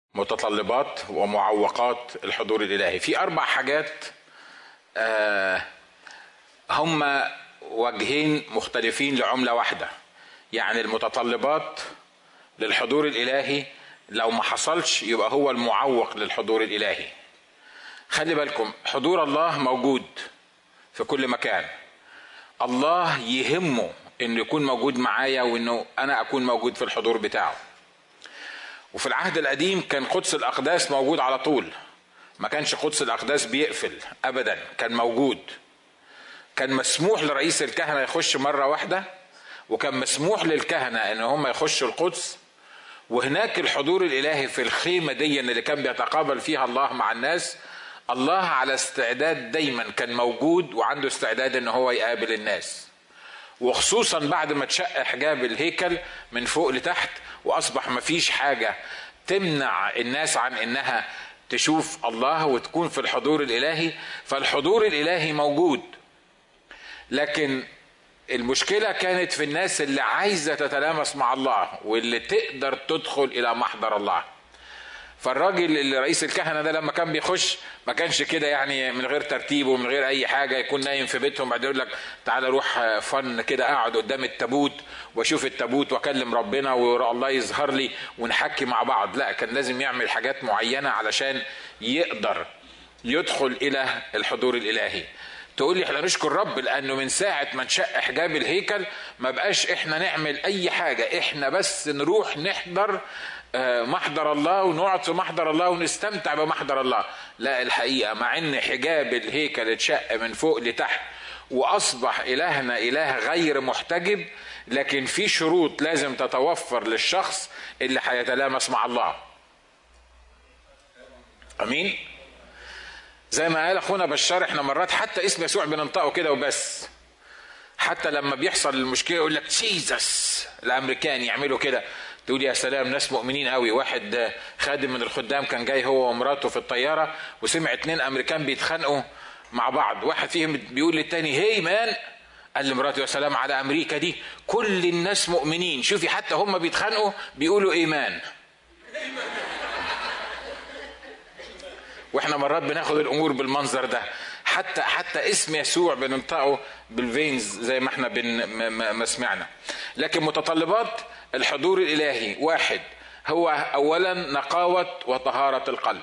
متطلبات ومعوقات الحضور الالهي في اربع حاجات آه هم وجهين مختلفين لعمله واحده يعني المتطلبات للحضور الالهي لو ما حصلش يبقى هو المعوق للحضور الالهي خلي بالكم حضور الله موجود في كل مكان الله يهمه انه يكون موجود معايا وانه انا اكون موجود في الحضور بتاعه وفي العهد القديم كان قدس الاقداس موجود على طول ما كانش قدس الاقداس بيقفل ابدا كان موجود كان مسموح لرئيس الكهنه يخش مره واحده وكان مسموح للكهنه ان هم يخشوا القدس وهناك الحضور الالهي في الخيمه دي اللي كان بيتقابل فيها الله مع الناس الله على استعداد دايما كان موجود وعنده استعداد ان هو يقابل الناس وخصوصا بعد ما اتشق حجاب الهيكل من فوق لتحت واصبح مفيش حاجه تمنع الناس عن انها تشوف الله وتكون في الحضور الالهي فالحضور الالهي موجود لكن المشكلة كانت في الناس اللي عايزة تتلامس مع الله واللي تقدر تدخل إلى محضر الله فالراجل اللي رئيس الكهنة ده لما كان بيخش ما كانش كده يعني من غير ترتيب ومن غير أي حاجة يكون نايم في بيتهم بعدين يقول لك تعالى روح فن كده أقعد قدام التابوت وأشوف التابوت وأكلم ربنا والله يظهر لي ونحكي مع بعض لا كان لازم يعمل حاجات معينة علشان يقدر يدخل إلى الحضور الإلهي تقول لي احنا نشكر رب لانه من ساعه ما انشق حجاب الهيكل ما بقاش احنا نعمل اي حاجه احنا بس نروح نحضر محضر الله ونقعد في محضر الله ونستمتع بمحضر الله لا الحقيقه مع ان حجاب الهيكل اتشق من فوق لتحت واصبح الهنا اله غير محتجب لكن في شروط لازم تتوفر للشخص اللي هيتلامس مع الله امين زي ما قال اخونا بشار احنا مرات حتى اسم يسوع بننطقه كده وبس حتى لما بيحصل المشكله يقول لك جيزس الامريكان يعملوا كده تقول يا سلام ناس مؤمنين قوي واحد خادم من الخدام كان جاي هو ومراته في الطياره وسمع اتنين امريكان بيتخانقوا مع بعض واحد فيهم بيقول للتاني هي مان قال لمراته يا سلام على امريكا دي كل الناس مؤمنين شوفي حتى هم بيتخانقوا بيقولوا ايمان واحنا مرات بناخد الامور بالمنظر ده حتى حتى اسم يسوع بننطقه بالفينز زي ما احنا بن ما, ما سمعنا لكن متطلبات الحضور الالهي واحد هو اولا نقاوه وطهاره القلب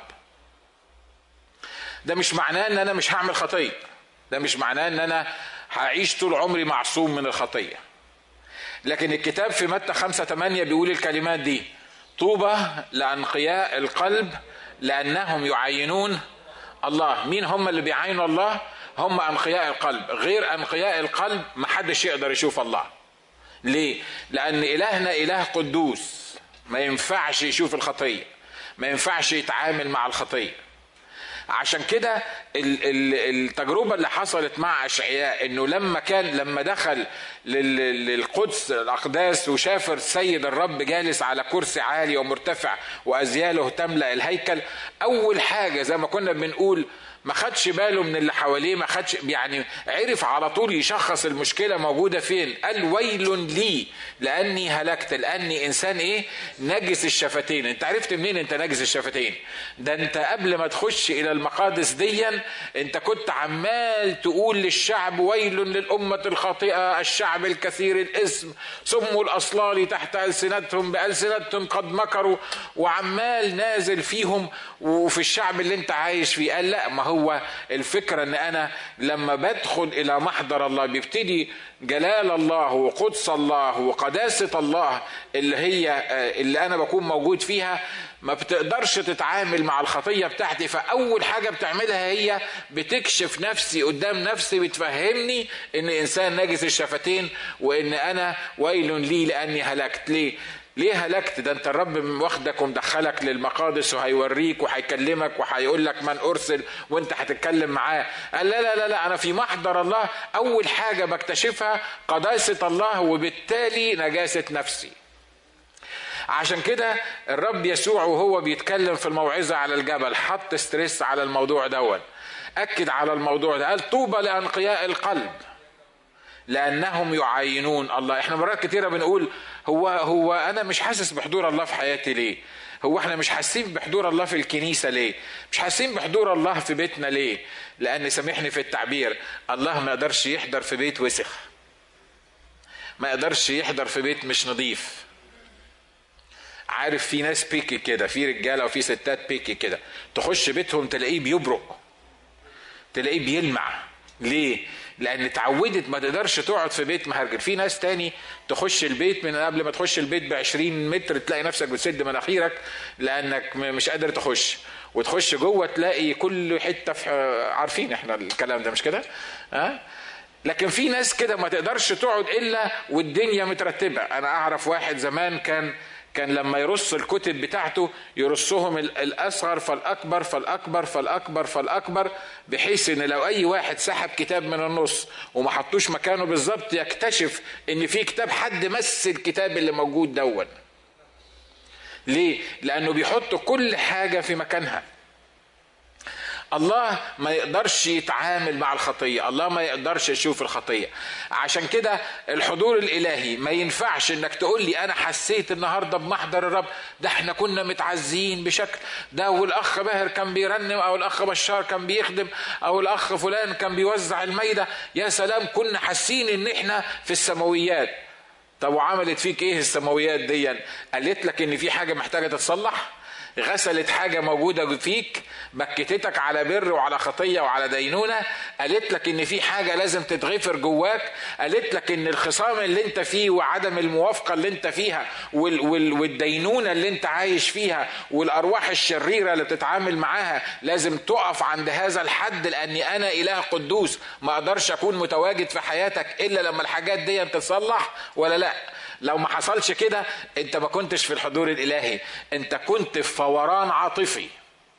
ده مش معناه ان انا مش هعمل خطيه ده مش معناه ان انا هعيش طول عمري معصوم من الخطيه لكن الكتاب في متى خمسة ثمانية بيقول الكلمات دي طوبى لأنقياء القلب لأنهم يعينون الله مين هم اللي بيعينوا الله هم أنقياء القلب غير أنقياء القلب محدش يقدر يشوف الله ليه لأن إلهنا إله قدوس ما ينفعش يشوف الخطية ما ينفعش يتعامل مع الخطيه عشان كده التجربه اللي حصلت مع اشعياء انه لما كان لما دخل للقدس الاقداس وشاف السيد الرب جالس على كرسي عالي ومرتفع وازياله تملا الهيكل اول حاجه زي ما كنا بنقول ما خدش باله من اللي حواليه ما خدش يعني عرف على طول يشخص المشكله موجوده فين قال ويل لي لاني هلكت لاني انسان ايه نجس الشفتين انت عرفت منين انت نجس الشفتين ده انت قبل ما تخش الى المقادس ديا انت كنت عمال تقول للشعب ويل للامه الخاطئه الشعب الكثير الاسم سموا الاصلال تحت السنتهم بالسنتهم قد مكروا وعمال نازل فيهم وفي الشعب اللي انت عايش فيه قال لا ما هو هو الفكرة ان انا لما بدخل الى محضر الله بيبتدي جلال الله وقدس الله وقداسة الله اللي هي اللي انا بكون موجود فيها ما بتقدرش تتعامل مع الخطية بتاعتي فأول حاجة بتعملها هي بتكشف نفسي قدام نفسي بتفهمني إن إنسان نجس الشفتين وإن أنا ويل لي لأني هلكت ليه؟ ليه هلكت ده انت الرب واخدك ومدخلك للمقادس وهيوريك وهيكلمك وهيقول لك من ارسل وانت هتتكلم معاه قال لا لا لا لا انا في محضر الله اول حاجه بكتشفها قداسه الله وبالتالي نجاسه نفسي عشان كده الرب يسوع وهو بيتكلم في الموعظه على الجبل حط ستريس على الموضوع دون اكد على الموضوع ده قال طوبى لانقياء القلب لانهم يعاينون الله احنا مرات كتيره بنقول هو هو انا مش حاسس بحضور الله في حياتي ليه هو احنا مش حاسين بحضور الله في الكنيسة ليه؟ مش حاسين بحضور الله في بيتنا ليه؟ لأن سامحني في التعبير الله ما يقدرش يحضر في بيت وسخ. ما يقدرش يحضر في بيت مش نظيف. عارف في ناس بيكي كده في رجاله وفي ستات بيكي كده تخش بيتهم تلاقيه بيبرق تلاقيه بيلمع ليه؟ لان اتعودت ما تقدرش تقعد في بيت مهرجل في ناس تاني تخش البيت من قبل ما تخش البيت ب 20 متر تلاقي نفسك بتسد مناخيرك لانك مش قادر تخش وتخش جوه تلاقي كل حته في عارفين احنا الكلام ده مش كده ها لكن في ناس كده ما تقدرش تقعد الا والدنيا مترتبه انا اعرف واحد زمان كان كان لما يرص الكتب بتاعته يرصهم الاصغر فالاكبر فالاكبر فالاكبر فالاكبر بحيث ان لو اي واحد سحب كتاب من النص وما حطوش مكانه بالظبط يكتشف ان في كتاب حد مس الكتاب اللي موجود دون ليه لانه بيحط كل حاجه في مكانها الله ما يقدرش يتعامل مع الخطية الله ما يقدرش يشوف الخطية عشان كده الحضور الإلهي ما ينفعش انك تقول لي أنا حسيت النهاردة بمحضر الرب ده احنا كنا متعزين بشكل ده والأخ باهر كان بيرنم أو الأخ بشار كان بيخدم أو الأخ فلان كان بيوزع الميدة يا سلام كنا حاسين ان احنا في السماويات طب وعملت فيك ايه السماويات دي قالت لك ان في حاجة محتاجة تتصلح غسلت حاجة موجودة فيك بكتتك على بر وعلى خطية وعلى دينونة قالت لك ان في حاجة لازم تتغفر جواك قالت لك ان الخصام اللي انت فيه وعدم الموافقة اللي انت فيها وال وال والدينونة اللي انت عايش فيها والارواح الشريرة اللي بتتعامل معاها لازم تقف عند هذا الحد لاني انا اله قدوس ما اقدرش اكون متواجد في حياتك الا لما الحاجات دي تتصلح ولا لا لو ما حصلش كده انت ما كنتش في الحضور الالهي انت كنت في فوران عاطفي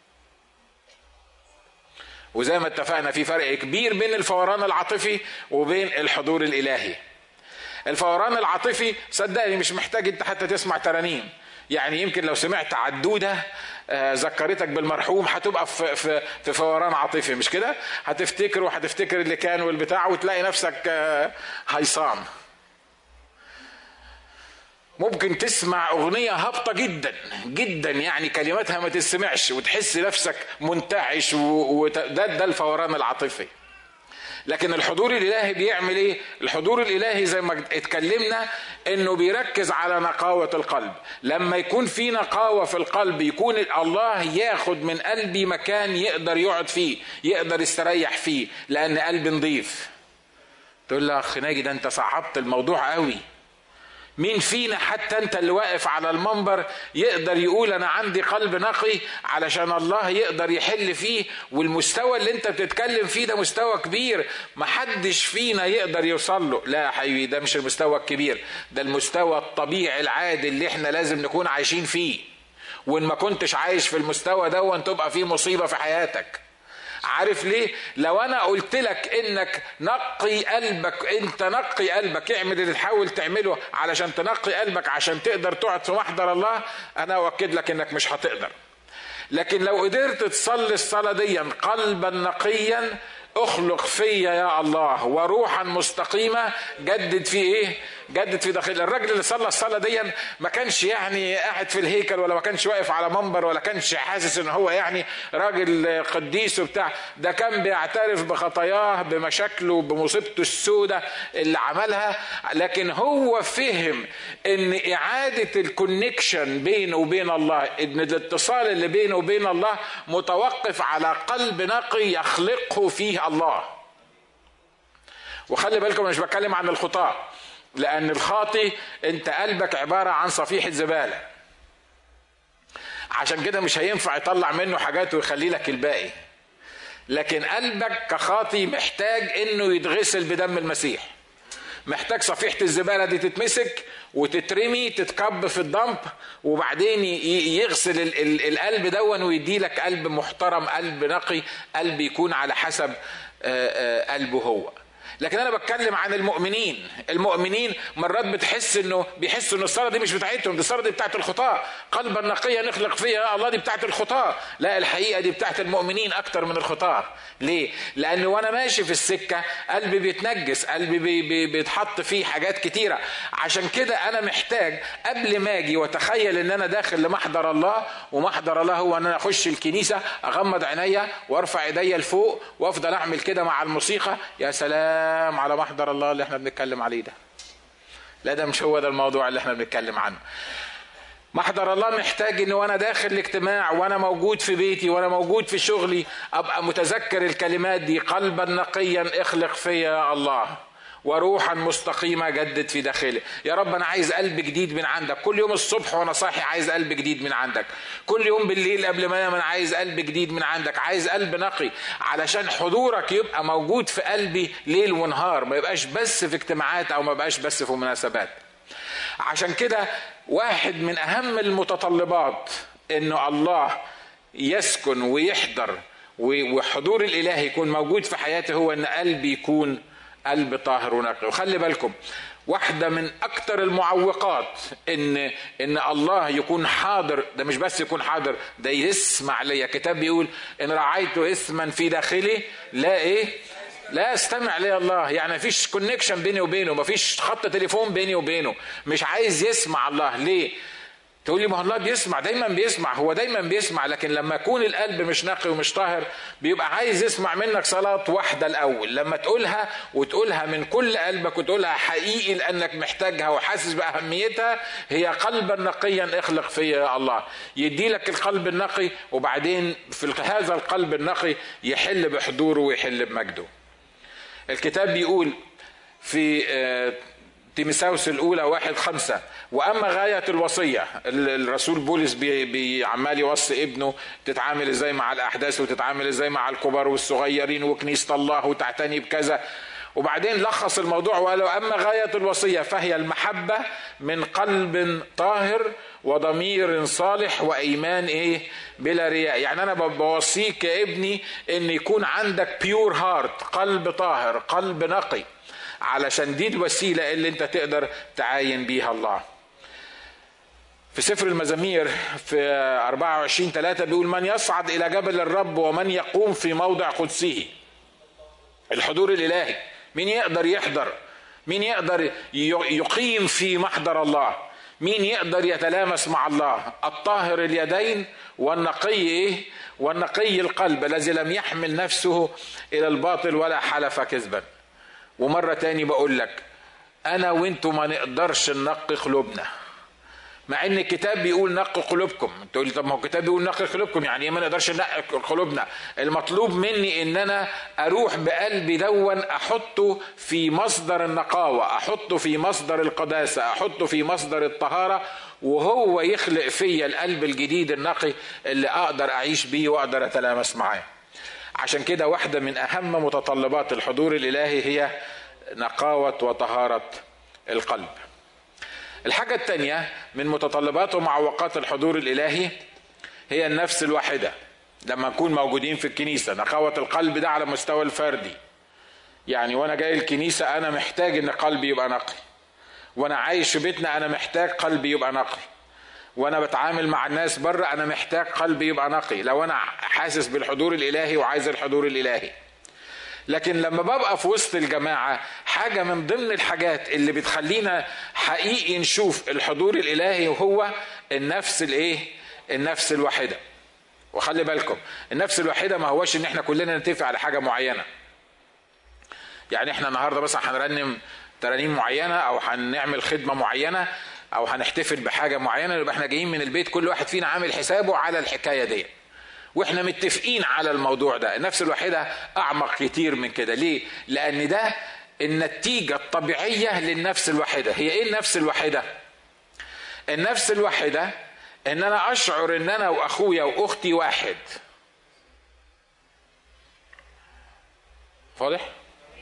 وزي ما اتفقنا في فرق كبير بين الفوران العاطفي وبين الحضور الالهي الفوران العاطفي صدقني مش محتاج انت حتى تسمع ترانيم يعني يمكن لو سمعت عدوده آه ذكرتك بالمرحوم هتبقى في في في فوران عاطفي مش كده؟ هتفتكر وهتفتكر اللي كان والبتاع وتلاقي نفسك آه هيصان. ممكن تسمع اغنيه هابطه جدا جدا يعني كلماتها ما تسمعش وتحس نفسك منتعش وده ده الفوران العاطفي لكن الحضور الالهي بيعمل ايه الحضور الالهي زي ما اتكلمنا انه بيركز على نقاوه القلب لما يكون في نقاوه في القلب يكون الله ياخد من قلبي مكان يقدر يقعد فيه يقدر يستريح فيه لان قلبي نظيف تقول له اخ ناجي ده انت صعبت الموضوع قوي مين فينا حتى انت اللي واقف على المنبر يقدر يقول انا عندي قلب نقي علشان الله يقدر يحل فيه والمستوى اللي انت بتتكلم فيه ده مستوى كبير محدش فينا يقدر يوصل له لا يا حبيبي ده مش المستوى الكبير ده المستوى الطبيعي العادي اللي احنا لازم نكون عايشين فيه وان ما كنتش عايش في المستوى ده تبقى فيه مصيبه في حياتك عارف ليه لو انا قلت لك انك نقي قلبك انت نقي قلبك اعمل اللي تحاول تعمله علشان تنقي قلبك عشان تقدر تقعد في محضر الله انا اؤكد لك انك مش هتقدر لكن لو قدرت تصلي الصلاه دي قلبا نقيا اخلق فيا يا الله وروحا مستقيمة جدد في ايه جدد في داخل الراجل اللي صلى الصلاة دي ما كانش يعني قاعد في الهيكل ولا ما كانش واقف على منبر ولا كانش حاسس ان هو يعني راجل قديس وبتاع ده كان بيعترف بخطاياه بمشاكله بمصيبته السوداء اللي عملها لكن هو فهم ان اعادة الكونكشن بينه وبين الله ان الاتصال اللي بينه وبين الله متوقف على قلب نقي يخلقه فيه الله وخلي بالكم مش بتكلم عن الخطاة لأن الخاطي أنت قلبك عبارة عن صفيحة زبالة عشان كده مش هينفع يطلع منه حاجات ويخلي لك الباقي لكن قلبك كخاطي محتاج انه يتغسل بدم المسيح محتاج صفيحة الزبالة دي تتمسك وتترمي تتكب في الدمب وبعدين يغسل القلب دون ويدي لك قلب محترم قلب نقي قلب يكون على حسب قلبه هو لكن انا بتكلم عن المؤمنين المؤمنين مرات بتحس انه بيحسوا ان الصلاه دي مش بتاعتهم دي الصلاه دي بتاعت الخطاه قلبا نقيا نخلق فيها يا الله دي بتاعت الخطاه لا الحقيقه دي بتاعت المؤمنين اكتر من الخطاه ليه لان وانا ماشي في السكه قلبي بيتنجس قلبي بي بي بيتحط فيه حاجات كتيره عشان كده انا محتاج قبل ما اجي واتخيل ان انا داخل لمحضر الله ومحضر الله هو ان انا اخش الكنيسه اغمض عينيا وارفع ايديا لفوق وافضل اعمل كده مع الموسيقى يا سلام على محضر الله اللي احنا بنتكلم عليه ده لا ده مش هو ده الموضوع اللي احنا بنتكلم عنه محضر الله محتاج ان وانا داخل الاجتماع وانا موجود في بيتي وانا موجود في شغلي ابقى متذكر الكلمات دي قلبا نقيا اخلق فيا الله وروحا مستقيمه جدد في داخلي يا رب انا عايز قلب جديد من عندك كل يوم الصبح وانا صاحي عايز قلب جديد من عندك كل يوم بالليل قبل ما انام انا عايز قلب جديد من عندك عايز قلب نقي علشان حضورك يبقى موجود في قلبي ليل ونهار ما يبقاش بس في اجتماعات او ما يبقاش بس في مناسبات عشان كده واحد من اهم المتطلبات انه الله يسكن ويحضر وحضور الاله يكون موجود في حياتي هو ان قلبي يكون قلب طاهر ونقي وخلي بالكم واحدة من أكثر المعوقات إن إن الله يكون حاضر ده مش بس يكون حاضر ده يسمع ليا كتاب بيقول إن رعيت اسما في داخلي لا إيه لا استمع لي الله يعني مفيش كونكشن بيني وبينه مفيش خط تليفون بيني وبينه مش عايز يسمع الله ليه تقول لي ما الله بيسمع دايما بيسمع هو دايما بيسمع لكن لما يكون القلب مش نقي ومش طاهر بيبقى عايز يسمع منك صلاة واحدة الأول لما تقولها وتقولها من كل قلبك وتقولها حقيقي لأنك محتاجها وحاسس بأهميتها هي قلبا نقيا اخلق فيا يا الله يدي لك القلب النقي وبعدين في هذا القلب النقي يحل بحضوره ويحل بمجده الكتاب بيقول في تيمساوس الأولى واحد خمسة وأما غاية الوصية الرسول بولس بيعمال يوصي ابنه تتعامل ازاي مع الأحداث وتتعامل ازاي مع الكبار والصغيرين وكنيسة الله وتعتني بكذا وبعدين لخص الموضوع وقال أما غاية الوصية فهي المحبة من قلب طاهر وضمير صالح وإيمان إيه بلا رياء يعني أنا بوصيك يا ابني إن يكون عندك بيور هارت قلب طاهر قلب نقي علشان دي الوسيلة اللي انت تقدر تعاين بيها الله في سفر المزامير في 24 3 بيقول من يصعد إلى جبل الرب ومن يقوم في موضع قدسه الحضور الإلهي مين يقدر يحضر مين يقدر يقيم في محضر الله مين يقدر يتلامس مع الله الطاهر اليدين والنقي ايه والنقي القلب الذي لم يحمل نفسه الى الباطل ولا حلف كذبا ومرة تاني بقول لك أنا وأنتوا ما نقدرش ننقي قلوبنا مع ان الكتاب بيقول نقوا قلوبكم تقول لي طب ما هو الكتاب بيقول نقي قلوبكم يعني ايه ما نقدرش ننقي قلوبنا المطلوب مني ان انا اروح بقلبي دون احطه في مصدر النقاوه احطه في مصدر القداسه احطه في مصدر الطهاره وهو يخلق فيا القلب الجديد النقي اللي اقدر اعيش بيه واقدر اتلامس معاه عشان كده واحدة من أهم متطلبات الحضور الإلهي هي نقاوة وطهارة القلب. الحاجة الثانية من متطلبات ومعوقات الحضور الإلهي هي النفس الواحدة. لما نكون موجودين في الكنيسة نقاوة القلب ده على مستوى الفردي. يعني وأنا جاي الكنيسة أنا محتاج إن قلبي يبقى نقي. وأنا عايش في بيتنا أنا محتاج قلبي يبقى نقي. وانا بتعامل مع الناس بره انا محتاج قلبي يبقى نقي لو انا حاسس بالحضور الالهي وعايز الحضور الالهي لكن لما ببقى في وسط الجماعة حاجة من ضمن الحاجات اللي بتخلينا حقيقي نشوف الحضور الإلهي وهو النفس الإيه؟ النفس الواحدة. وخلي بالكم النفس الواحدة ما هوش إن إحنا كلنا نتفق على حاجة معينة. يعني إحنا النهاردة مثلا هنرنم ترانيم معينة أو هنعمل خدمة معينة او هنحتفل بحاجه معينه يبقى احنا جايين من البيت كل واحد فينا عامل حسابه على الحكايه دي واحنا متفقين على الموضوع ده النفس الواحده اعمق كتير من كده ليه لان ده النتيجه الطبيعيه للنفس الواحده هي ايه النفس الواحده النفس الواحده ان انا اشعر ان انا واخويا واختي واحد واضح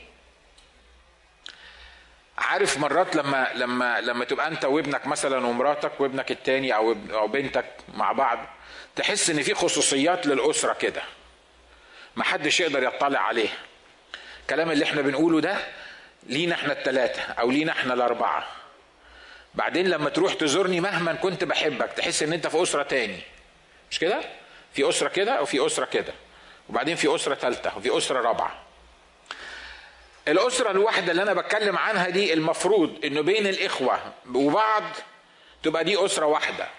عارف مرات لما لما لما تبقى انت وابنك مثلا ومراتك وابنك التاني او او بنتك مع بعض تحس ان في خصوصيات للاسره كده محدش يقدر يطلع عليها الكلام اللي احنا بنقوله ده لينا احنا التلاتة او لينا احنا الاربعة بعدين لما تروح تزورني مهما كنت بحبك تحس ان انت في اسرة تاني مش كده في اسرة كده او في اسرة كده وبعدين في اسرة ثالثة وفي اسرة رابعة الاسرة الواحدة اللي انا بتكلم عنها دي المفروض انه بين الاخوة وبعض تبقى دي اسرة واحدة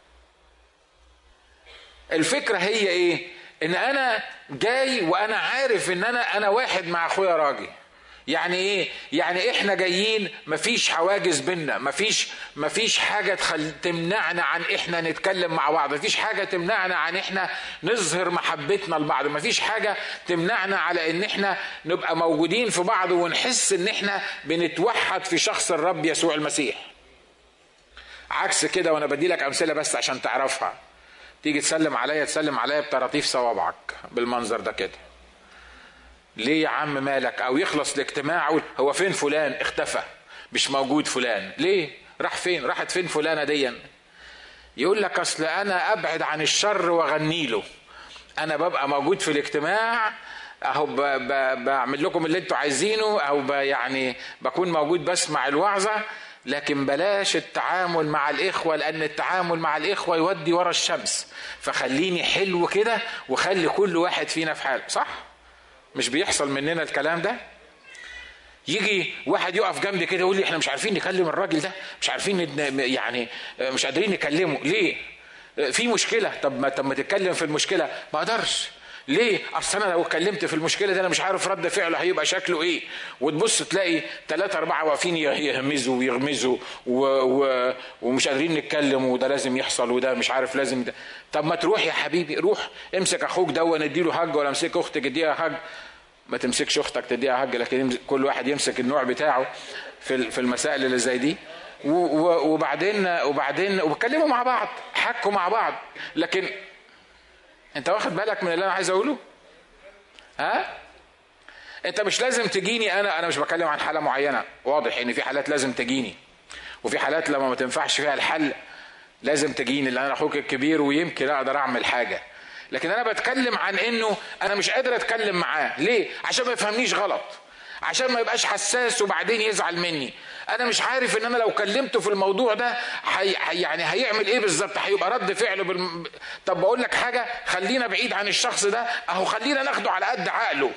الفكرة هي ايه ان انا جاي وانا عارف ان انا انا واحد مع اخويا راجل يعني ايه يعني احنا جايين مفيش حواجز بينا مفيش مفيش حاجه تخل... تمنعنا عن احنا نتكلم مع بعض مفيش حاجه تمنعنا عن احنا نظهر محبتنا لبعض مفيش حاجه تمنعنا على ان احنا نبقى موجودين في بعض ونحس ان احنا بنتوحد في شخص الرب يسوع المسيح عكس كده وانا بدي لك امثله بس عشان تعرفها تيجي تسلم عليا تسلم عليا بطراطيف صوابعك بالمنظر ده كده ليه يا عم مالك او يخلص الاجتماع هو فين فلان اختفى مش موجود فلان ليه راح فين راحت فين فلانه ديا يقول لك اصل انا ابعد عن الشر واغني له انا ببقى موجود في الاجتماع اهو ب... ب... بعمل لكم اللي انتوا عايزينه او ب... يعني بكون موجود بسمع الوعظه لكن بلاش التعامل مع الاخوه لان التعامل مع الاخوه يودي ورا الشمس فخليني حلو كده وخلي كل واحد فينا في حاله صح مش بيحصل مننا الكلام ده يجي واحد يقف جنبي كده يقول لي احنا مش عارفين نكلم الراجل ده مش عارفين يعني مش قادرين نكلمه ليه في مشكله طب ما طب ما تتكلم في المشكله ما اقدرش ليه؟ اصل انا لو اتكلمت في المشكله دي انا مش عارف رد فعله هيبقى شكله ايه وتبص تلاقي ثلاثة أربعة واقفين يهمزوا ويغمزوا و... و... ومش قادرين نتكلم وده لازم يحصل وده مش عارف لازم ده طب ما تروح يا حبيبي روح امسك اخوك ده ونديله هج ولا امسك اختك اديها هج ما تمسكش اختك تديها هج لكن كل واحد يمسك النوع بتاعه في في المسائل اللي زي دي وبعدين وبعدين وبتكلموا مع بعض حكوا مع بعض لكن انت واخد بالك من اللي انا عايز اقوله ها انت مش لازم تجيني انا انا مش بتكلم عن حاله معينه واضح ان في حالات لازم تجيني وفي حالات لما ما تنفعش فيها الحل لازم تجيني لان انا اخوك الكبير ويمكن اقدر اعمل حاجه لكن انا بتكلم عن انه انا مش قادر اتكلم معاه ليه عشان ما يفهمنيش غلط عشان ما يبقاش حساس وبعدين يزعل مني انا مش عارف ان انا لو كلمته في الموضوع ده حي... يعني هيعمل ايه بالظبط هيبقى رد فعله بالم... طب بقول لك حاجه خلينا بعيد عن الشخص ده اهو خلينا ناخده على قد عقله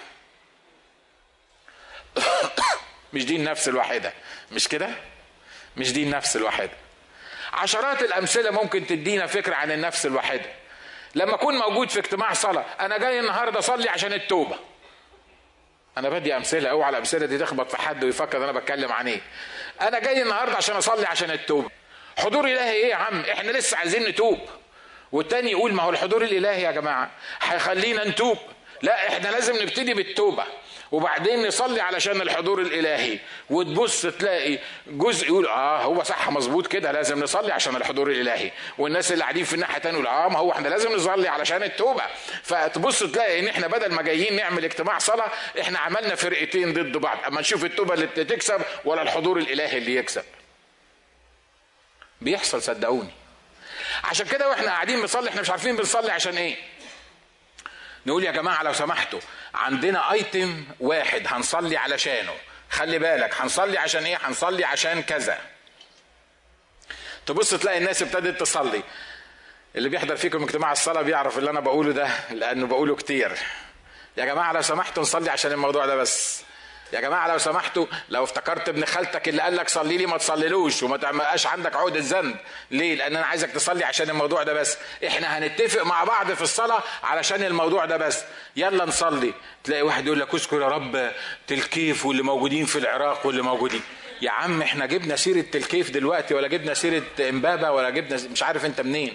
مش دي النفس الواحده مش كده مش دي النفس الواحده عشرات الامثله ممكن تدينا فكره عن النفس الواحده لما اكون موجود في اجتماع صلاه انا جاي النهارده اصلي عشان التوبه انا بدي امثله اوعى الامثله دي تخبط في حد ويفكر انا بتكلم عن ايه انا جاي النهارده عشان اصلي عشان التوبه حضور الهي ايه يا عم احنا لسه عايزين نتوب والتاني يقول ما هو الحضور الالهي يا جماعه هيخلينا نتوب لا احنا لازم نبتدي بالتوبه وبعدين نصلي علشان الحضور الالهي وتبص تلاقي جزء يقول اه هو صح مظبوط كده لازم نصلي عشان الحضور الالهي والناس اللي قاعدين في الناحيه الثانيه يقول اه ما هو احنا لازم نصلي علشان التوبه فتبص تلاقي ان احنا بدل ما جايين نعمل اجتماع صلاه احنا عملنا فرقتين ضد بعض اما نشوف التوبه اللي تكسب ولا الحضور الالهي اللي يكسب بيحصل صدقوني عشان كده واحنا قاعدين بنصلي احنا مش عارفين بنصلي عشان ايه نقول يا جماعه لو سمحتوا عندنا ايتم واحد هنصلي علشانه خلي بالك هنصلي عشان ايه هنصلي عشان كذا تبص تلاقي الناس ابتدت تصلي اللي بيحضر فيكم اجتماع الصلاة بيعرف اللي أنا بقوله ده لأنه بقوله كتير يا جماعة لو سمحتوا نصلي عشان الموضوع ده بس يا جماعة لو سمحتوا لو افتكرت ابن خالتك اللي قال لك صلي لي ما تصليلوش وما تبقاش عندك عقدة ذنب ليه؟ لأن أنا عايزك تصلي عشان الموضوع ده بس احنا هنتفق مع بعض في الصلاة علشان الموضوع ده بس يلا نصلي تلاقي واحد يقول لك اذكر يا رب تلكيف واللي موجودين في العراق واللي موجودين يا عم احنا جبنا سيرة تلكيف دلوقتي ولا جبنا سيرة امبابة ولا جبنا مش عارف انت منين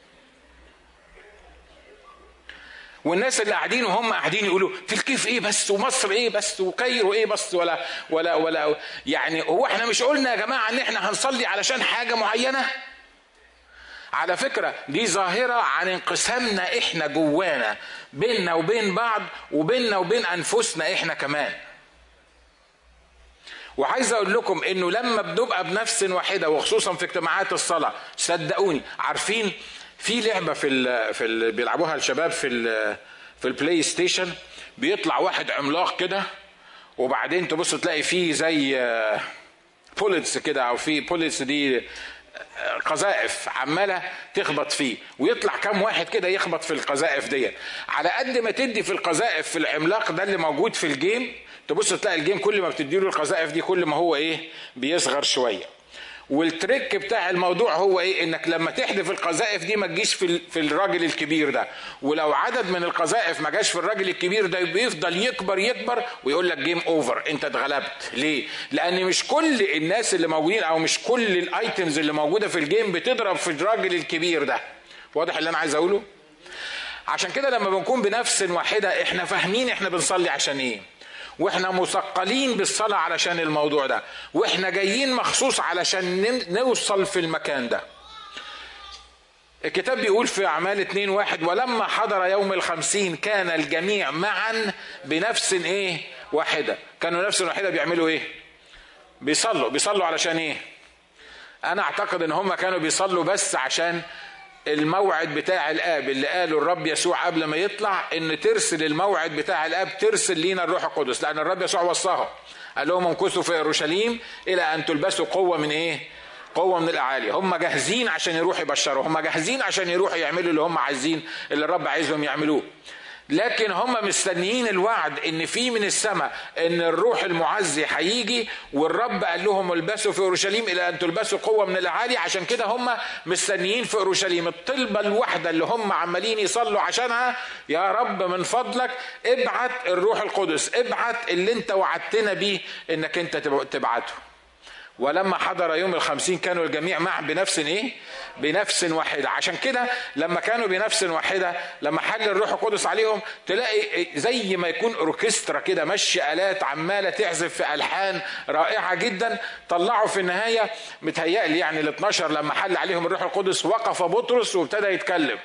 والناس اللي قاعدين وهم قاعدين يقولوا تلكيف ايه بس ومصر ايه بس وكايرو ايه بس ولا ولا ولا يعني هو احنا مش قلنا يا جماعه ان احنا هنصلي علشان حاجه معينه على فكرة دي ظاهرة عن انقسامنا احنا جوانا بيننا وبين بعض وبيننا وبين انفسنا احنا كمان وعايز اقول لكم انه لما بنبقى بنفس واحدة وخصوصا في اجتماعات الصلاة صدقوني عارفين في لعبه في ال في ال بيلعبوها الشباب في ال في البلاي ستيشن بيطلع واحد عملاق كده وبعدين تبص تلاقي فيه زي بوليتس كده او في بوليتس دي قذائف عماله تخبط فيه ويطلع كام واحد كده يخبط في القذائف دي على قد ما تدي في القذائف في العملاق ده اللي موجود في الجيم تبص تلاقي الجيم كل ما بتديله القذائف دي كل ما هو ايه بيصغر شويه والتريك بتاع الموضوع هو ايه انك لما تحذف القذائف دي ما تجيش في في الراجل الكبير ده ولو عدد من القذائف ما جاش في الراجل الكبير ده بيفضل يكبر يكبر ويقول لك جيم اوفر انت اتغلبت ليه لان مش كل الناس اللي موجودين او مش كل الايتمز اللي موجوده في الجيم بتضرب في الراجل الكبير ده واضح اللي انا عايز اقوله عشان كده لما بنكون بنفس واحده احنا فاهمين احنا بنصلي عشان ايه واحنا مثقلين بالصلاة علشان الموضوع ده واحنا جايين مخصوص علشان نوصل في المكان ده الكتاب بيقول في أعمال اتنين واحد ولما حضر يوم الخمسين كان الجميع معا بنفس ايه واحدة كانوا نفس واحدة بيعملوا ايه بيصلوا بيصلوا علشان ايه انا اعتقد ان هم كانوا بيصلوا بس عشان الموعد بتاع الاب اللي قاله الرب يسوع قبل ما يطلع ان ترسل الموعد بتاع الاب ترسل لينا الروح القدس لان الرب يسوع وصاها قال لهم امكثوا في اورشليم الى ان تلبسوا قوه من ايه قوة من الأعالي هم جاهزين عشان يروحوا يبشروا هم جاهزين عشان يروحوا يعملوا اللي هم عايزين اللي الرب عايزهم يعملوه لكن هم مستنيين الوعد ان في من السماء ان الروح المعزي هيجي والرب قال لهم البسوا في اورشليم الى ان تلبسوا قوه من الاعالي عشان كده هم مستنيين في اورشليم الطلبه الواحده اللي هم عمالين يصلوا عشانها يا رب من فضلك ابعت الروح القدس ابعت اللي انت وعدتنا بيه انك انت تبعته ولما حضر يوم الخمسين كانوا الجميع معا بنفس ايه بنفس واحدة عشان كده لما كانوا بنفس واحدة لما حل الروح القدس عليهم تلاقي زي ما يكون اوركسترا كده مشي آلات عمالة تعزف في ألحان رائعة جدا طلعوا في النهاية متهيألي يعني ال 12 لما حل عليهم الروح القدس وقف بطرس وابتدى يتكلم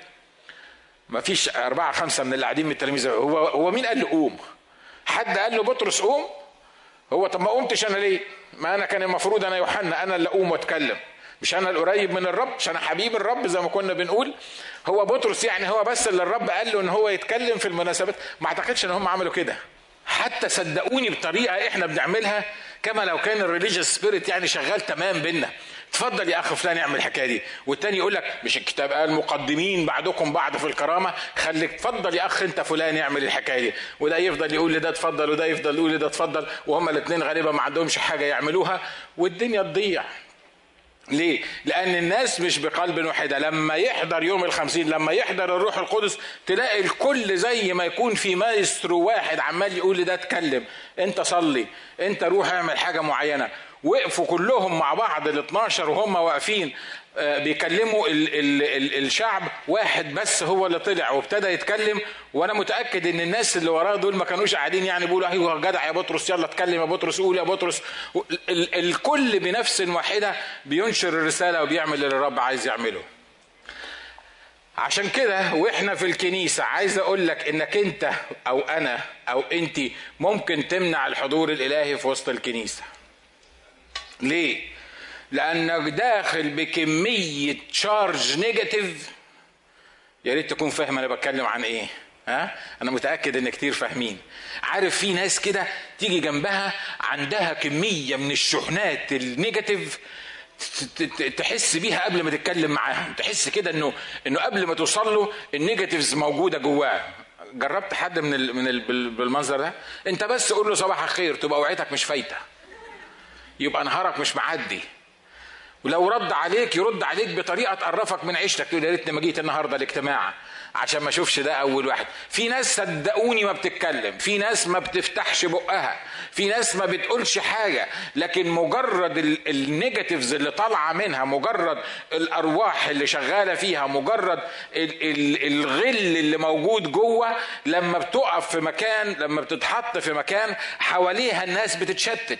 ما فيش أربعة خمسة من اللي قاعدين من التلاميذ هو هو مين قال له قوم؟ حد قال له بطرس قوم؟ هو طب ما قمتش انا ليه؟ ما انا كان المفروض انا يوحنا انا اللي اقوم واتكلم مش انا القريب من الرب مش انا حبيب الرب زي ما كنا بنقول هو بطرس يعني هو بس اللي الرب قال له ان هو يتكلم في المناسبات ما اعتقدش ان هم عملوا كده حتى صدقوني بطريقه احنا بنعملها كما لو كان الريليجيوس سبيريت يعني شغال تمام بينا اتفضل يا اخ فلان اعمل الحكايه دي والتاني يقول لك مش الكتاب قال مقدمين بعدكم بعض في الكرامه خليك اتفضل يا اخ انت فلان اعمل الحكايه دي وده يفضل يقول لده اتفضل وده يفضل يقول لده اتفضل وهما الاثنين غالبا ما عندهمش حاجه يعملوها والدنيا تضيع ليه؟ لأن الناس مش بقلب واحدة لما يحضر يوم الخمسين لما يحضر الروح القدس تلاقي الكل زي ما يكون في مايسترو واحد عمال يقول لده اتكلم انت صلي انت روح اعمل حاجة معينة وقفوا كلهم مع بعض ال 12 وهم واقفين بيكلموا ال ال ال الشعب واحد بس هو اللي طلع وابتدى يتكلم وانا متاكد ان الناس اللي وراه دول ما كانوش قاعدين يعني بيقولوا ايوه جدع يا بطرس يلا اتكلم يا بطرس قول يا بطرس ال الكل بنفس واحده بينشر الرساله وبيعمل اللي الرب عايز يعمله عشان كده واحنا في الكنيسة عايز اقول لك انك انت او انا او انت ممكن تمنع الحضور الالهي في وسط الكنيسة ليه لانك داخل بكميه تشارج نيجاتيف يا ريت تكون فاهم انا بتكلم عن ايه ها انا متاكد ان كتير فاهمين عارف في ناس كده تيجي جنبها عندها كميه من الشحنات النيجاتيف تحس بيها قبل ما تتكلم معاهم تحس كده انه انه قبل ما توصل له النيجاتيفز موجوده جواه جربت حد من ال من ال بالمنظر ده انت بس قول له صباح الخير تبقى وعيتك مش فايته يبقى نهارك مش معدي ولو رد عليك يرد عليك بطريقه تقرفك من عيشتك تقول يا ريتني ما جيت النهارده الاجتماع عشان ما اشوفش ده اول واحد في ناس صدقوني ما بتتكلم في ناس ما بتفتحش بقها في ناس ما بتقولش حاجه لكن مجرد النيجاتيفز اللي طالعه منها مجرد الارواح اللي شغاله فيها مجرد ال ال الغل اللي موجود جوه لما بتقف في مكان لما بتتحط في مكان حواليها الناس بتتشتت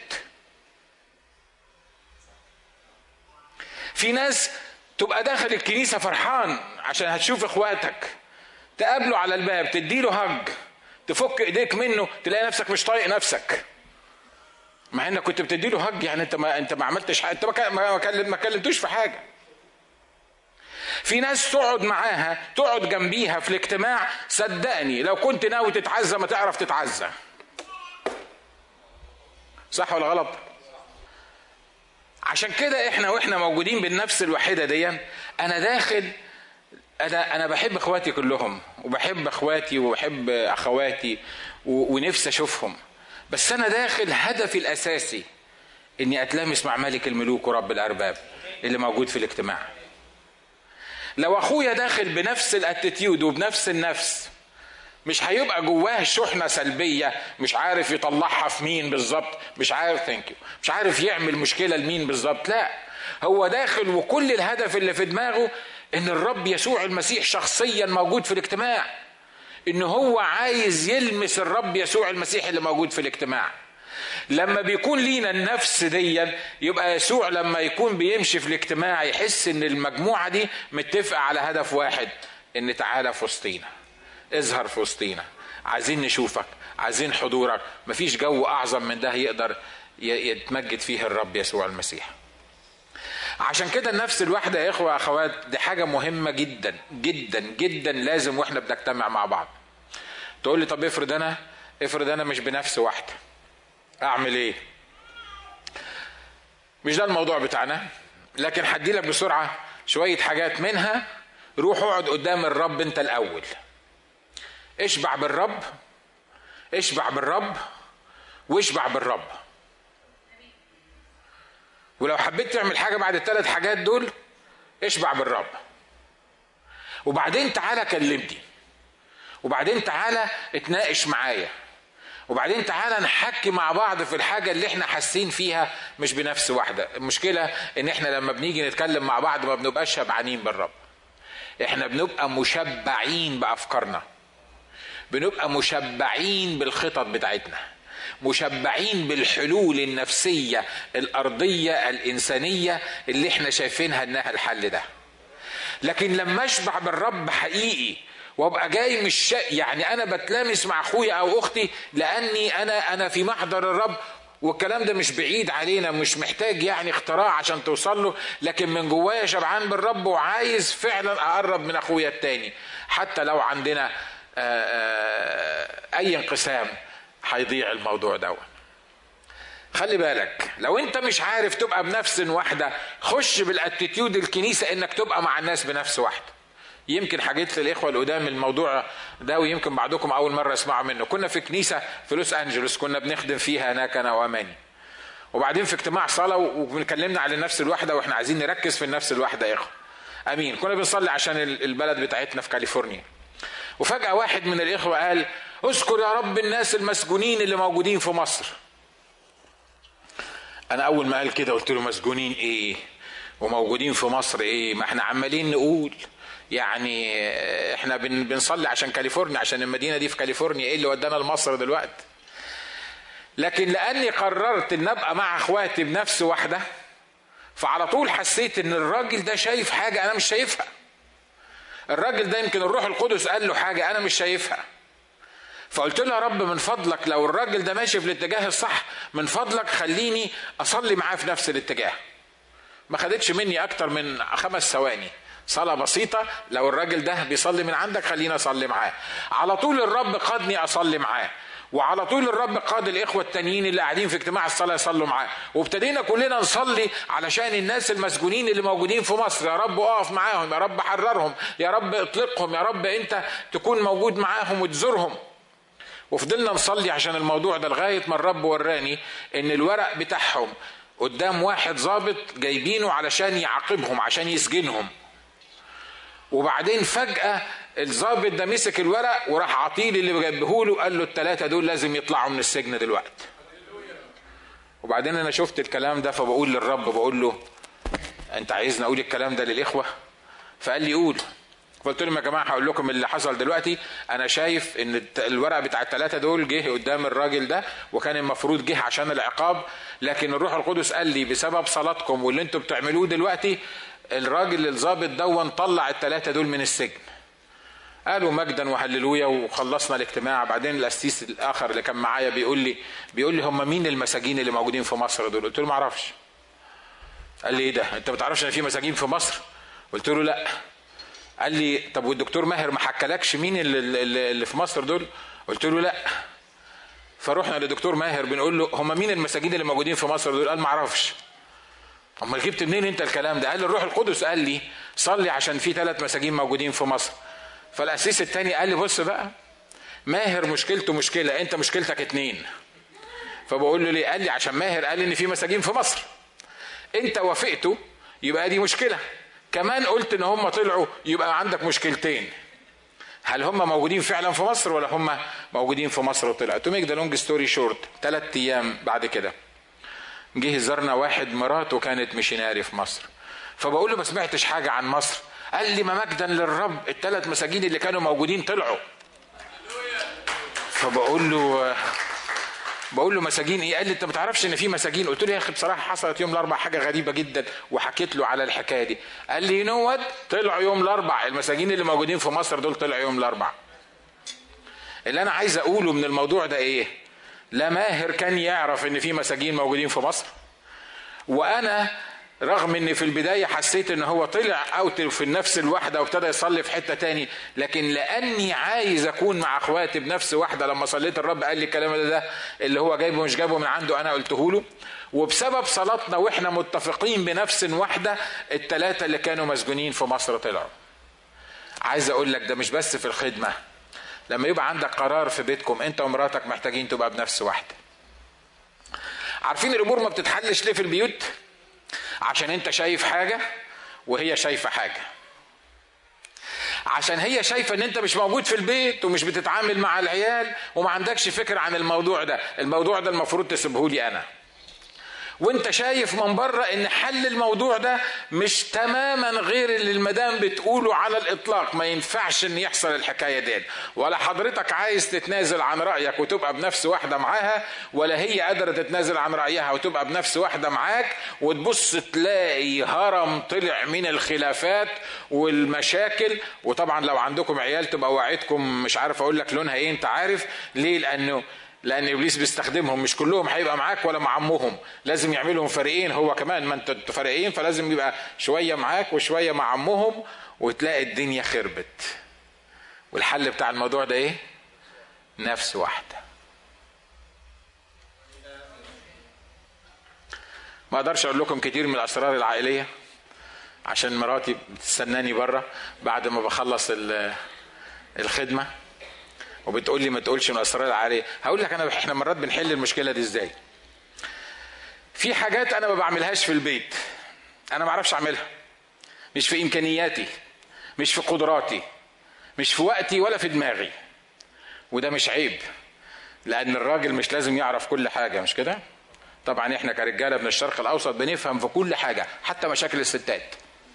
في ناس تبقى داخل الكنيسه فرحان عشان هتشوف اخواتك تقابله على الباب تديله هج تفك ايديك منه تلاقي نفسك مش طايق نفسك مع انك كنت بتديله هج يعني انت ما انت ما عملتش حاجه انت ما ما ما كلمتوش في حاجه في ناس تقعد معاها تقعد جنبيها في الاجتماع صدقني لو كنت ناوي تتعزى ما تعرف تتعزى صح ولا غلط عشان كده احنا واحنا موجودين بالنفس الوحيده دي انا داخل انا انا بحب اخواتي كلهم وبحب اخواتي وبحب اخواتي ونفسي اشوفهم بس انا داخل هدفي الاساسي اني اتلامس مع ملك الملوك ورب الارباب اللي موجود في الاجتماع لو اخويا داخل بنفس الاتيتيود وبنفس النفس مش هيبقى جواه شحنه سلبيه مش عارف يطلعها في مين بالظبط مش عارف ثانك يو مش عارف يعمل مشكله لمين بالظبط لا هو داخل وكل الهدف اللي في دماغه ان الرب يسوع المسيح شخصيا موجود في الاجتماع ان هو عايز يلمس الرب يسوع المسيح اللي موجود في الاجتماع لما بيكون لينا النفس دي يبقى يسوع لما يكون بيمشي في الاجتماع يحس ان المجموعه دي متفقه على هدف واحد ان تعالى في وسطينا اظهر في وسطينا عايزين نشوفك عايزين حضورك مفيش جو اعظم من ده يقدر يتمجد فيه الرب يسوع المسيح عشان كده النفس الواحدة يا إخوة أخوات دي حاجة مهمة جدا جدا جدا لازم وإحنا بنجتمع مع بعض تقول لي طب افرض أنا افرض أنا مش بنفس واحدة أعمل إيه؟ مش ده الموضوع بتاعنا لكن هدي لك بسرعة شوية حاجات منها روح اقعد قدام الرب أنت الأول اشبع بالرب اشبع بالرب واشبع بالرب ولو حبيت تعمل حاجه بعد الثلاث حاجات دول اشبع بالرب وبعدين تعالى كلمني وبعدين تعالى اتناقش معايا وبعدين تعالى نحكي مع بعض في الحاجة اللي احنا حاسين فيها مش بنفس واحدة المشكلة ان احنا لما بنيجي نتكلم مع بعض ما بنبقاش شبعانين بالرب احنا بنبقى مشبعين بأفكارنا بنبقى مشبعين بالخطط بتاعتنا مشبعين بالحلول النفسية الأرضية الإنسانية اللي احنا شايفينها إنها الحل ده لكن لما أشبع بالرب حقيقي وابقى جاي مش شا... يعني انا بتلامس مع اخويا او اختي لاني انا انا في محضر الرب والكلام ده مش بعيد علينا مش محتاج يعني اختراع عشان توصل له لكن من جوايا شبعان بالرب وعايز فعلا اقرب من اخويا التاني حتى لو عندنا آآ آآ اي انقسام هيضيع الموضوع ده خلي بالك لو انت مش عارف تبقى بنفس واحده خش بالاتيتيود الكنيسه انك تبقى مع الناس بنفس واحده يمكن حكيت للاخوه القدام الموضوع ده ويمكن بعضكم اول مره يسمعوا منه كنا في كنيسه في لوس انجلوس كنا بنخدم فيها هناك انا واماني وبعدين في اجتماع صلاه وبنكلمنا على النفس الواحده واحنا عايزين نركز في النفس الواحده يا اخوه امين كنا بنصلي عشان البلد بتاعتنا في كاليفورنيا وفجاه واحد من الاخوه قال اذكر يا رب الناس المسجونين اللي موجودين في مصر انا اول ما قال كده قلت له مسجونين ايه وموجودين في مصر ايه ما احنا عمالين نقول يعني احنا بن بنصلي عشان كاليفورنيا عشان المدينه دي في كاليفورنيا ايه اللي ودانا لمصر دلوقتي لكن لاني قررت ان ابقى مع اخواتي بنفس واحده فعلى طول حسيت ان الراجل ده شايف حاجه انا مش شايفها الراجل ده يمكن الروح القدس قال له حاجه انا مش شايفها فقلت له يا رب من فضلك لو الراجل ده ماشي في الاتجاه الصح من فضلك خليني اصلي معاه في نفس الاتجاه ما خدتش مني اكتر من خمس ثواني صلاة بسيطة لو الراجل ده بيصلي من عندك خلينا أصلي معاه على طول الرب قادني أصلي معاه وعلى طول الرب قاد الإخوة التانيين اللي قاعدين في اجتماع الصلاة يصلوا معاه وابتدينا كلنا نصلي علشان الناس المسجونين اللي موجودين في مصر يا رب اقف معاهم يا رب حررهم يا رب اطلقهم يا رب أنت تكون موجود معاهم وتزورهم وفضلنا نصلي عشان الموضوع ده لغاية ما الرب وراني إن الورق بتاعهم قدام واحد ظابط جايبينه علشان يعاقبهم عشان يسجنهم وبعدين فجأة الظابط ده مسك الورق وراح عطيل اللي جنبه له قال له الثلاثة دول لازم يطلعوا من السجن دلوقتي. وبعدين أنا شفت الكلام ده فبقول للرب بقول له أنت عايزني أقول الكلام ده للإخوة؟ فقال لي قول. فقلت لهم يا جماعة هقول لكم اللي حصل دلوقتي أنا شايف إن الورق بتاع الثلاثة دول جه قدام الراجل ده وكان المفروض جه عشان العقاب لكن الروح القدس قال لي بسبب صلاتكم واللي أنتم بتعملوه دلوقتي الراجل الظابط دون طلع الثلاثة دول من السجن قالوا مجدا وهللويا وخلصنا الاجتماع بعدين القسيس الاخر اللي كان معايا بيقول لي بيقول لي هم مين المساجين اللي موجودين في مصر دول قلت له ما اعرفش قال لي ايه ده انت ما تعرفش ان في مساجين في مصر قلت له لا قال لي طب والدكتور ماهر ما حكالكش مين اللي, اللي في مصر دول قلت له لا فروحنا لدكتور ماهر بنقول له هم مين المساجين اللي موجودين في مصر دول قال ما اعرفش امال جبت منين انت الكلام ده قال لي الروح القدس قال لي صلي عشان في ثلاث مساجين موجودين في مصر فالاسيس الثاني قال لي بص بقى ماهر مشكلته مشكله انت مشكلتك اتنين فبقول له ليه قال لي عشان ماهر قال لي ان في مساجين في مصر انت وافقته يبقى دي مشكله كمان قلت ان هم طلعوا يبقى عندك مشكلتين هل هم موجودين فعلا في مصر ولا هم موجودين في مصر وطلعوا تو ميك ذا لونج ستوري شورت ثلاث ايام بعد كده جه زرنا واحد مراته كانت مشيناري في مصر فبقول له ما سمعتش حاجه عن مصر قال لي ما مجدا للرب الثلاث مساجين اللي كانوا موجودين طلعوا فبقول له بقول له مساجين ايه قال لي انت ما تعرفش ان في مساجين قلت له يا اخي بصراحه حصلت يوم الاربع حاجه غريبه جدا وحكيت له على الحكايه دي قال لي نو طلعوا يوم الاربع المساجين اللي موجودين في مصر دول طلعوا يوم الاربع اللي انا عايز اقوله من الموضوع ده ايه لا ماهر كان يعرف ان في مساجين موجودين في مصر وانا رغم ان في البدايه حسيت ان هو طلع اوت في نفس الوحده وابتدى يصلي في حته تاني لكن لاني عايز اكون مع اخواتي بنفس واحده لما صليت الرب قال لي الكلام ده, ده اللي هو جايبه مش جايبه من عنده انا قلته له وبسبب صلاتنا واحنا متفقين بنفس واحده الثلاثه اللي كانوا مسجونين في مصر طلعوا عايز اقول لك ده مش بس في الخدمه لما يبقى عندك قرار في بيتكم انت ومراتك محتاجين تبقى بنفس واحده عارفين الامور ما بتتحلش ليه في البيوت عشان انت شايف حاجه وهي شايفه حاجه عشان هي شايفه ان انت مش موجود في البيت ومش بتتعامل مع العيال وما عندكش فكره عن الموضوع ده الموضوع ده المفروض تسيبه لي انا وانت شايف من بره ان حل الموضوع ده مش تماما غير اللي المدام بتقوله على الاطلاق ما ينفعش ان يحصل الحكايه دي ولا حضرتك عايز تتنازل عن رايك وتبقى بنفس واحده معاها ولا هي قادره تتنازل عن رايها وتبقى بنفس واحده معاك وتبص تلاقي هرم طلع من الخلافات والمشاكل وطبعا لو عندكم عيال تبقى وعدكم مش عارف اقول لك لونها ايه انت عارف ليه لانه لان ابليس بيستخدمهم مش كلهم هيبقى معاك ولا مع عمهم لازم يعملهم فريقين هو كمان ما انت فريقين فلازم يبقى شويه معاك وشويه مع عمهم وتلاقي الدنيا خربت والحل بتاع الموضوع ده ايه نفس واحده ما اقدرش اقول لكم كتير من الاسرار العائليه عشان مراتي بتستناني بره بعد ما بخلص الخدمه وبتقول لي ما تقولش من الاسرار العاليه هقول لك انا احنا مرات بنحل المشكله دي ازاي في حاجات انا ما بعملهاش في البيت انا ما اعرفش اعملها مش في امكانياتي مش في قدراتي مش في وقتي ولا في دماغي وده مش عيب لان الراجل مش لازم يعرف كل حاجه مش كده طبعا احنا كرجاله من الشرق الاوسط بنفهم في كل حاجه حتى مشاكل الستات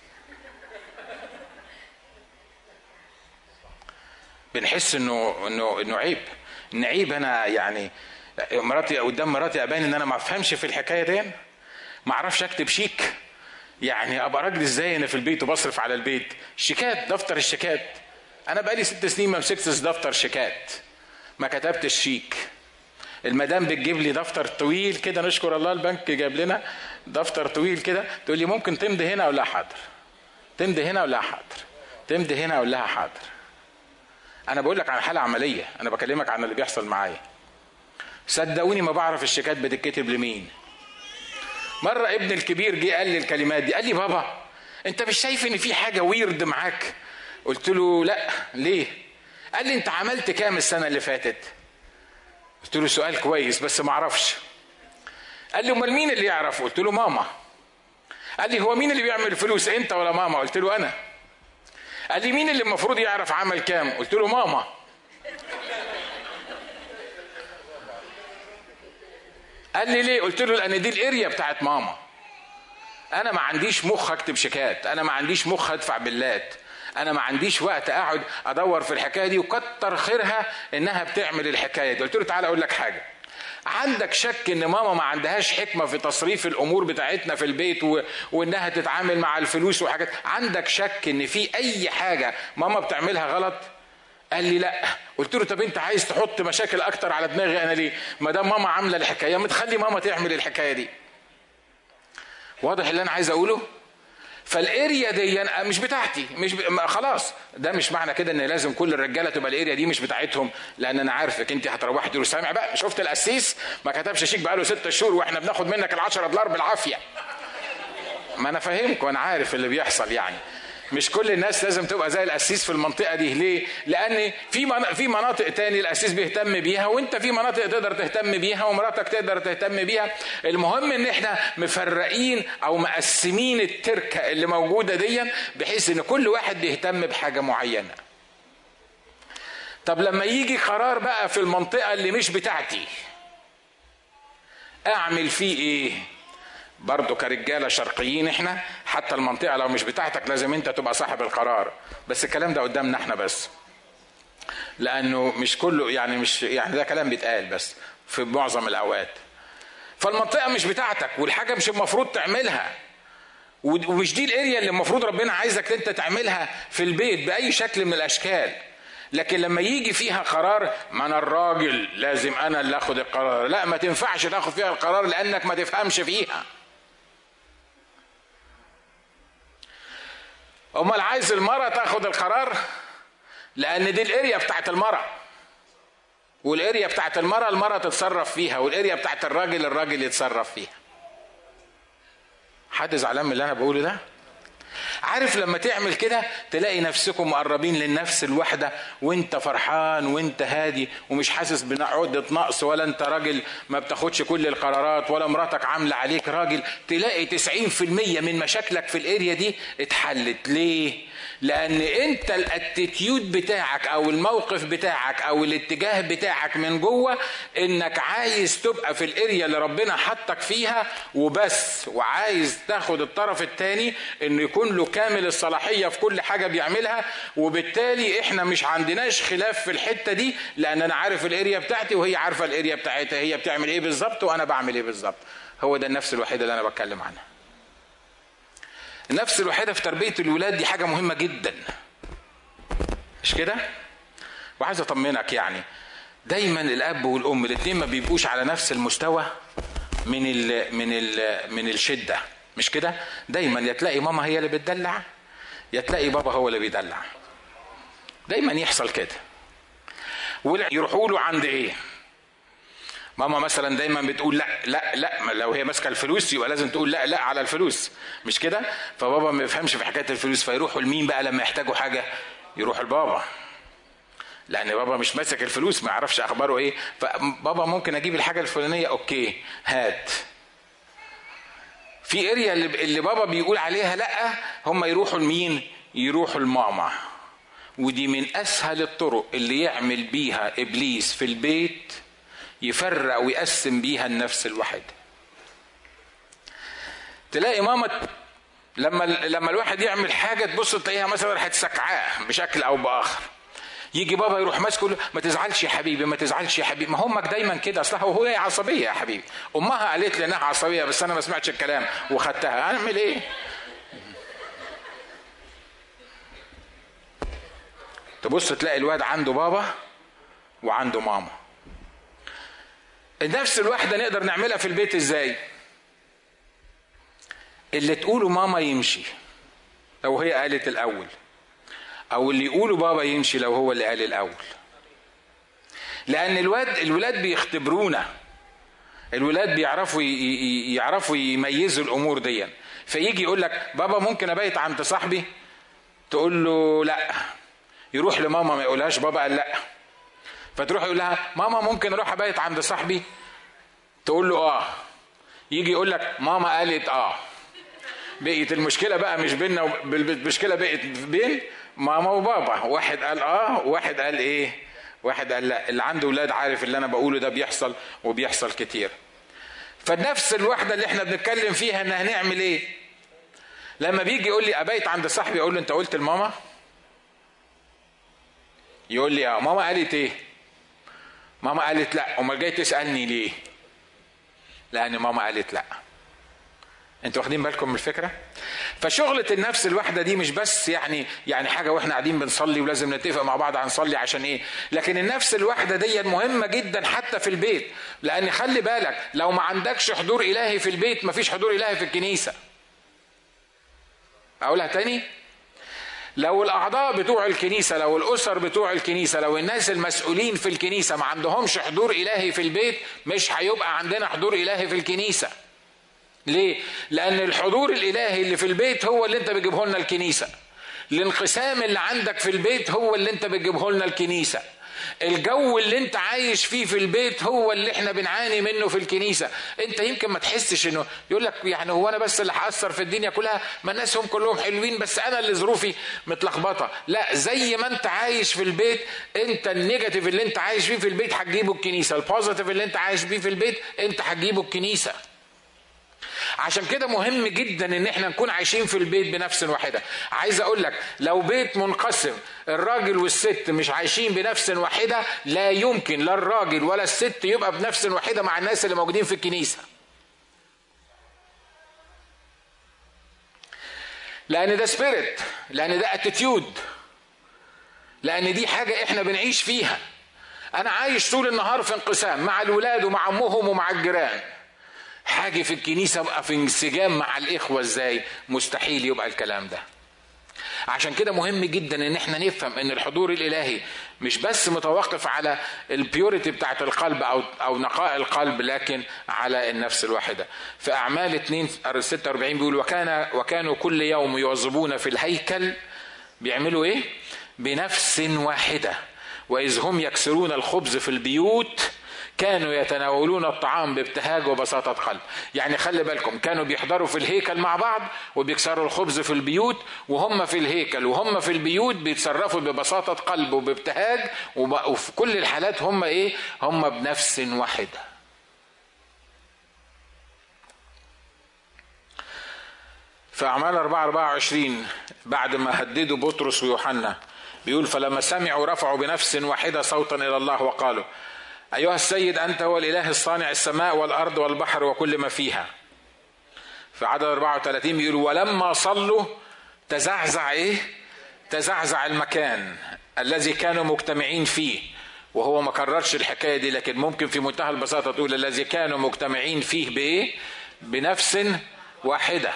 بنحس انه انه انه عيب ان عيب انا يعني مراتي قدام مراتي ابان ان انا ما افهمش في الحكايه دي ما اعرفش اكتب شيك يعني ابقى راجل ازاي انا في البيت وبصرف على البيت شيكات دفتر الشيكات انا بقالي ست سنين ما مسكتش دفتر شيكات ما كتبتش شيك المدام بتجيب لي دفتر طويل كده نشكر الله البنك جاب لنا دفتر طويل كده تقول لي ممكن تمضي هنا ولا حاضر تمضي هنا ولا حاضر تمضي هنا ولا حاضر انا بقول لك عن حاله عمليه انا بكلمك عن اللي بيحصل معايا صدقوني ما بعرف الشيكات بتتكتب لمين مره ابن الكبير جه قال لي الكلمات دي قال لي بابا انت مش شايف ان في حاجه ويرد معاك قلت له لا ليه قال لي انت عملت كام السنه اللي فاتت قلت له سؤال كويس بس ما اعرفش قال لي امال مين اللي يعرف قلت له ماما قال لي هو مين اللي بيعمل فلوس انت ولا ماما قلت له انا قال لي مين اللي المفروض يعرف عمل كام قلت له ماما قال لي ليه قلت له لان دي الاريا بتاعت ماما انا ما عنديش مخ اكتب شيكات انا ما عنديش مخ ادفع بلات انا ما عنديش وقت اقعد ادور في الحكايه دي وكتر خيرها انها بتعمل الحكايه دي قلت له تعالى اقول لك حاجه عندك شك ان ماما ما عندهاش حكمه في تصريف الامور بتاعتنا في البيت و... وانها تتعامل مع الفلوس وحاجات عندك شك ان في اي حاجه ماما بتعملها غلط قال لي لا قلت له طب انت عايز تحط مشاكل اكتر على دماغي انا ليه ما دام ماما عامله الحكايه ما تخلي ماما تعمل الحكايه دي واضح اللي انا عايز اقوله فالاريا دي مش بتاعتي مش ب... خلاص ده مش معنى كده ان لازم كل الرجاله تبقى الاريا دي مش بتاعتهم لان انا عارفك انت هتروحي تقولي سامع بقى شفت القسيس ما كتبش شيك بقاله ست شهور واحنا بناخد منك ال10 دولار بالعافيه ما انا فاهمكم انا عارف اللي بيحصل يعني مش كل الناس لازم تبقى زي القسيس في المنطقه دي ليه لان في في مناطق تاني القسيس بيهتم بيها وانت في مناطق تقدر تهتم بيها ومراتك تقدر تهتم بيها المهم ان احنا مفرقين او مقسمين التركه اللي موجوده دي بحيث ان كل واحد بيهتم بحاجه معينه طب لما يجي قرار بقى في المنطقه اللي مش بتاعتي اعمل فيه ايه برضه كرجالة شرقيين احنا حتى المنطقة لو مش بتاعتك لازم انت تبقى صاحب القرار بس الكلام ده قدامنا احنا بس لانه مش كله يعني مش يعني ده كلام بيتقال بس في معظم الاوقات فالمنطقة مش بتاعتك والحاجة مش المفروض تعملها ومش دي الاريا اللي المفروض ربنا عايزك انت تعملها في البيت باي شكل من الاشكال لكن لما يجي فيها قرار ما انا الراجل لازم انا اللي اخد القرار لا ما تنفعش تاخد فيها القرار لانك ما تفهمش فيها امال عايز المرأة تاخد القرار لان دي الاريا بتاعت المرأة والاريا بتاعت المرأة المرأة تتصرف فيها والاريا بتاعت الراجل الراجل يتصرف فيها حد زعلان من اللي انا بقوله ده عارف لما تعمل كده تلاقي نفسكم مقربين للنفس الواحدة وانت فرحان وانت هادي ومش حاسس بعقدة نقص ولا انت راجل ما بتاخدش كل القرارات ولا مراتك عاملة عليك راجل تلاقي 90% من مشاكلك في الاريا دي اتحلت ليه؟ لان انت الاتيتيود بتاعك او الموقف بتاعك او الاتجاه بتاعك من جوه انك عايز تبقى في الاريا اللي ربنا حطك فيها وبس وعايز تاخد الطرف الثاني انه يكون له كامل الصلاحيه في كل حاجه بيعملها وبالتالي احنا مش عندناش خلاف في الحته دي لان انا عارف الاريا بتاعتي وهي عارفه الاريا بتاعتها هي بتعمل ايه بالظبط وانا بعمل ايه بالظبط هو ده النفس الوحيده اللي انا بتكلم عنها النفس الوحيده في تربيه الولاد دي حاجه مهمه جدا مش كده وعايز اطمنك يعني دايما الاب والام الاثنين ما بيبقوش على نفس المستوى من ال من ال من الشده مش كده دايما يا تلاقي ماما هي اللي بتدلع يا تلاقي بابا هو اللي بيدلع دايما يحصل كده ويروحوا له عند ايه ماما مثلا دايما بتقول لا لا لا لو هي ماسكه الفلوس يبقى لازم تقول لا لا على الفلوس مش كده فبابا ما يفهمش في حكايه الفلوس فيروحوا لمين بقى لما يحتاجوا حاجه يروحوا لبابا لان بابا مش ماسك الفلوس ما يعرفش اخباره ايه فبابا ممكن اجيب الحاجه الفلانيه اوكي هات في اريا اللي, اللي بابا بيقول عليها لا هم يروحوا لمين يروحوا لماما ودي من اسهل الطرق اللي يعمل بيها ابليس في البيت يفرق ويقسم بيها النفس الواحد تلاقي ماما لما لما الواحد يعمل حاجه تبص تلاقيها مثلا هتسكعاه بشكل او باخر يجي بابا يروح ماسكه له ما تزعلش يا حبيبي ما تزعلش يا حبيبي ما امك دايما كده اصلها وهي عصبيه يا حبيبي امها قالت لي انها عصبيه بس انا ما سمعتش الكلام وخدتها اعمل ايه تبص تلاقي الواد عنده بابا وعنده ماما النفس الواحدة نقدر نعملها في البيت ازاي اللي تقوله ماما يمشي لو هي قالت الاول او اللي يقوله بابا يمشي لو هو اللي قال الاول لان الواد الولاد بيختبرونا الولاد بيعرفوا يعرفوا يميزوا الامور دي فيجي يقول لك بابا ممكن ابيت عند صاحبي تقول له لا يروح لماما ما يقولهاش بابا قال لا فتروح يقول لها ماما ممكن اروح ابيت عند صاحبي تقول له اه يجي يقول لك ماما قالت اه بقيت المشكله بقى مش بيننا المشكله بقت بين ماما وبابا واحد قال اه وواحد قال ايه واحد قال لا اللي عنده ولاد عارف اللي انا بقوله ده بيحصل وبيحصل كتير فالنفس الواحده اللي احنا بنتكلم فيها ان هنعمل ايه لما بيجي يقول لي ابيت عند صاحبي اقول له انت قلت لماما يقول لي اه ماما قالت ايه ماما قالت لا امال جاي تسالني ليه لان ماما قالت لا انتوا واخدين بالكم من الفكره فشغلة النفس الواحدة دي مش بس يعني يعني حاجة واحنا قاعدين بنصلي ولازم نتفق مع بعض هنصلي عشان ايه لكن النفس الواحدة دي مهمة جدا حتى في البيت لان خلي بالك لو ما عندكش حضور الهي في البيت مفيش حضور الهي في الكنيسة اقولها تاني لو الاعضاء بتوع الكنيسه لو الاسر بتوع الكنيسه لو الناس المسؤولين في الكنيسه ما عندهمش حضور الهي في البيت مش هيبقى عندنا حضور الهي في الكنيسه ليه لان الحضور الالهي اللي في البيت هو اللي انت بتجيبه لنا الكنيسه الانقسام اللي عندك في البيت هو اللي انت بتجيبه لنا الكنيسه الجو اللي انت عايش فيه في البيت هو اللي احنا بنعاني منه في الكنيسه انت يمكن ما تحسش انه يقول لك يعني هو انا بس اللي هاثر في الدنيا كلها ما الناس هم كلهم حلوين بس انا اللي ظروفي متلخبطه لا زي ما انت عايش في البيت انت النيجاتيف اللي انت عايش فيه في البيت هتجيبه الكنيسه البوزيتيف اللي انت عايش فيه في البيت انت هتجيبه الكنيسه عشان كده مهم جدا ان احنا نكون عايشين في البيت بنفس واحده عايز اقول لك لو بيت منقسم الراجل والست مش عايشين بنفس واحده لا يمكن لا الراجل ولا الست يبقى بنفس واحده مع الناس اللي موجودين في الكنيسه لان ده سبيريت لان ده اتيتيود لان دي حاجه احنا بنعيش فيها انا عايش طول النهار في انقسام مع الولاد ومع امهم ومع الجيران حاجه في الكنيسه ابقى في انسجام مع الاخوه ازاي مستحيل يبقى الكلام ده عشان كده مهم جدا ان احنا نفهم ان الحضور الالهي مش بس متوقف على البيوريتي بتاعت القلب او او نقاء القلب لكن على النفس الواحده في اعمال 2 46 بيقول وكان وكانوا كل يوم يواظبون في الهيكل بيعملوا ايه بنفس واحده واذ هم يكسرون الخبز في البيوت كانوا يتناولون الطعام بابتهاج وبساطة قلب يعني خلي بالكم كانوا بيحضروا في الهيكل مع بعض وبيكسروا الخبز في البيوت وهم في الهيكل وهم في البيوت بيتصرفوا ببساطة قلب وبابتهاج وفي كل الحالات هم ايه هم بنفس واحدة في أعمال 4 24 بعد ما هددوا بطرس ويوحنا بيقول فلما سمعوا رفعوا بنفس واحدة صوتا إلى الله وقالوا أيها السيد أنت هو الإله الصانع السماء والأرض والبحر وكل ما فيها في عدد 34 بيقول ولما صلوا تزعزع إيه تزعزع المكان الذي كانوا مجتمعين فيه وهو ما كررش الحكاية دي لكن ممكن في منتهى البساطة تقول الذي كانوا مجتمعين فيه بإيه بنفس واحدة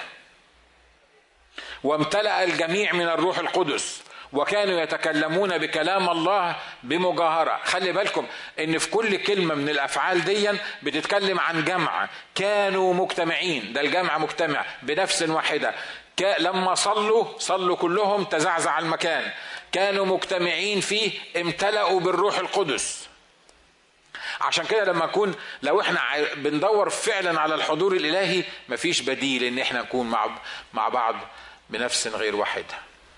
وامتلأ الجميع من الروح القدس وكانوا يتكلمون بكلام الله بمجاهرة خلي بالكم ان في كل كلمة من الافعال دي بتتكلم عن جمع كانوا مجتمعين ده الجمع مجتمع بنفس واحدة لما صلوا صلوا كلهم تزعزع المكان كانوا مجتمعين فيه امتلأوا بالروح القدس عشان كده لما اكون لو احنا بندور فعلا على الحضور الالهي مفيش بديل ان احنا نكون مع مع بعض بنفس غير واحده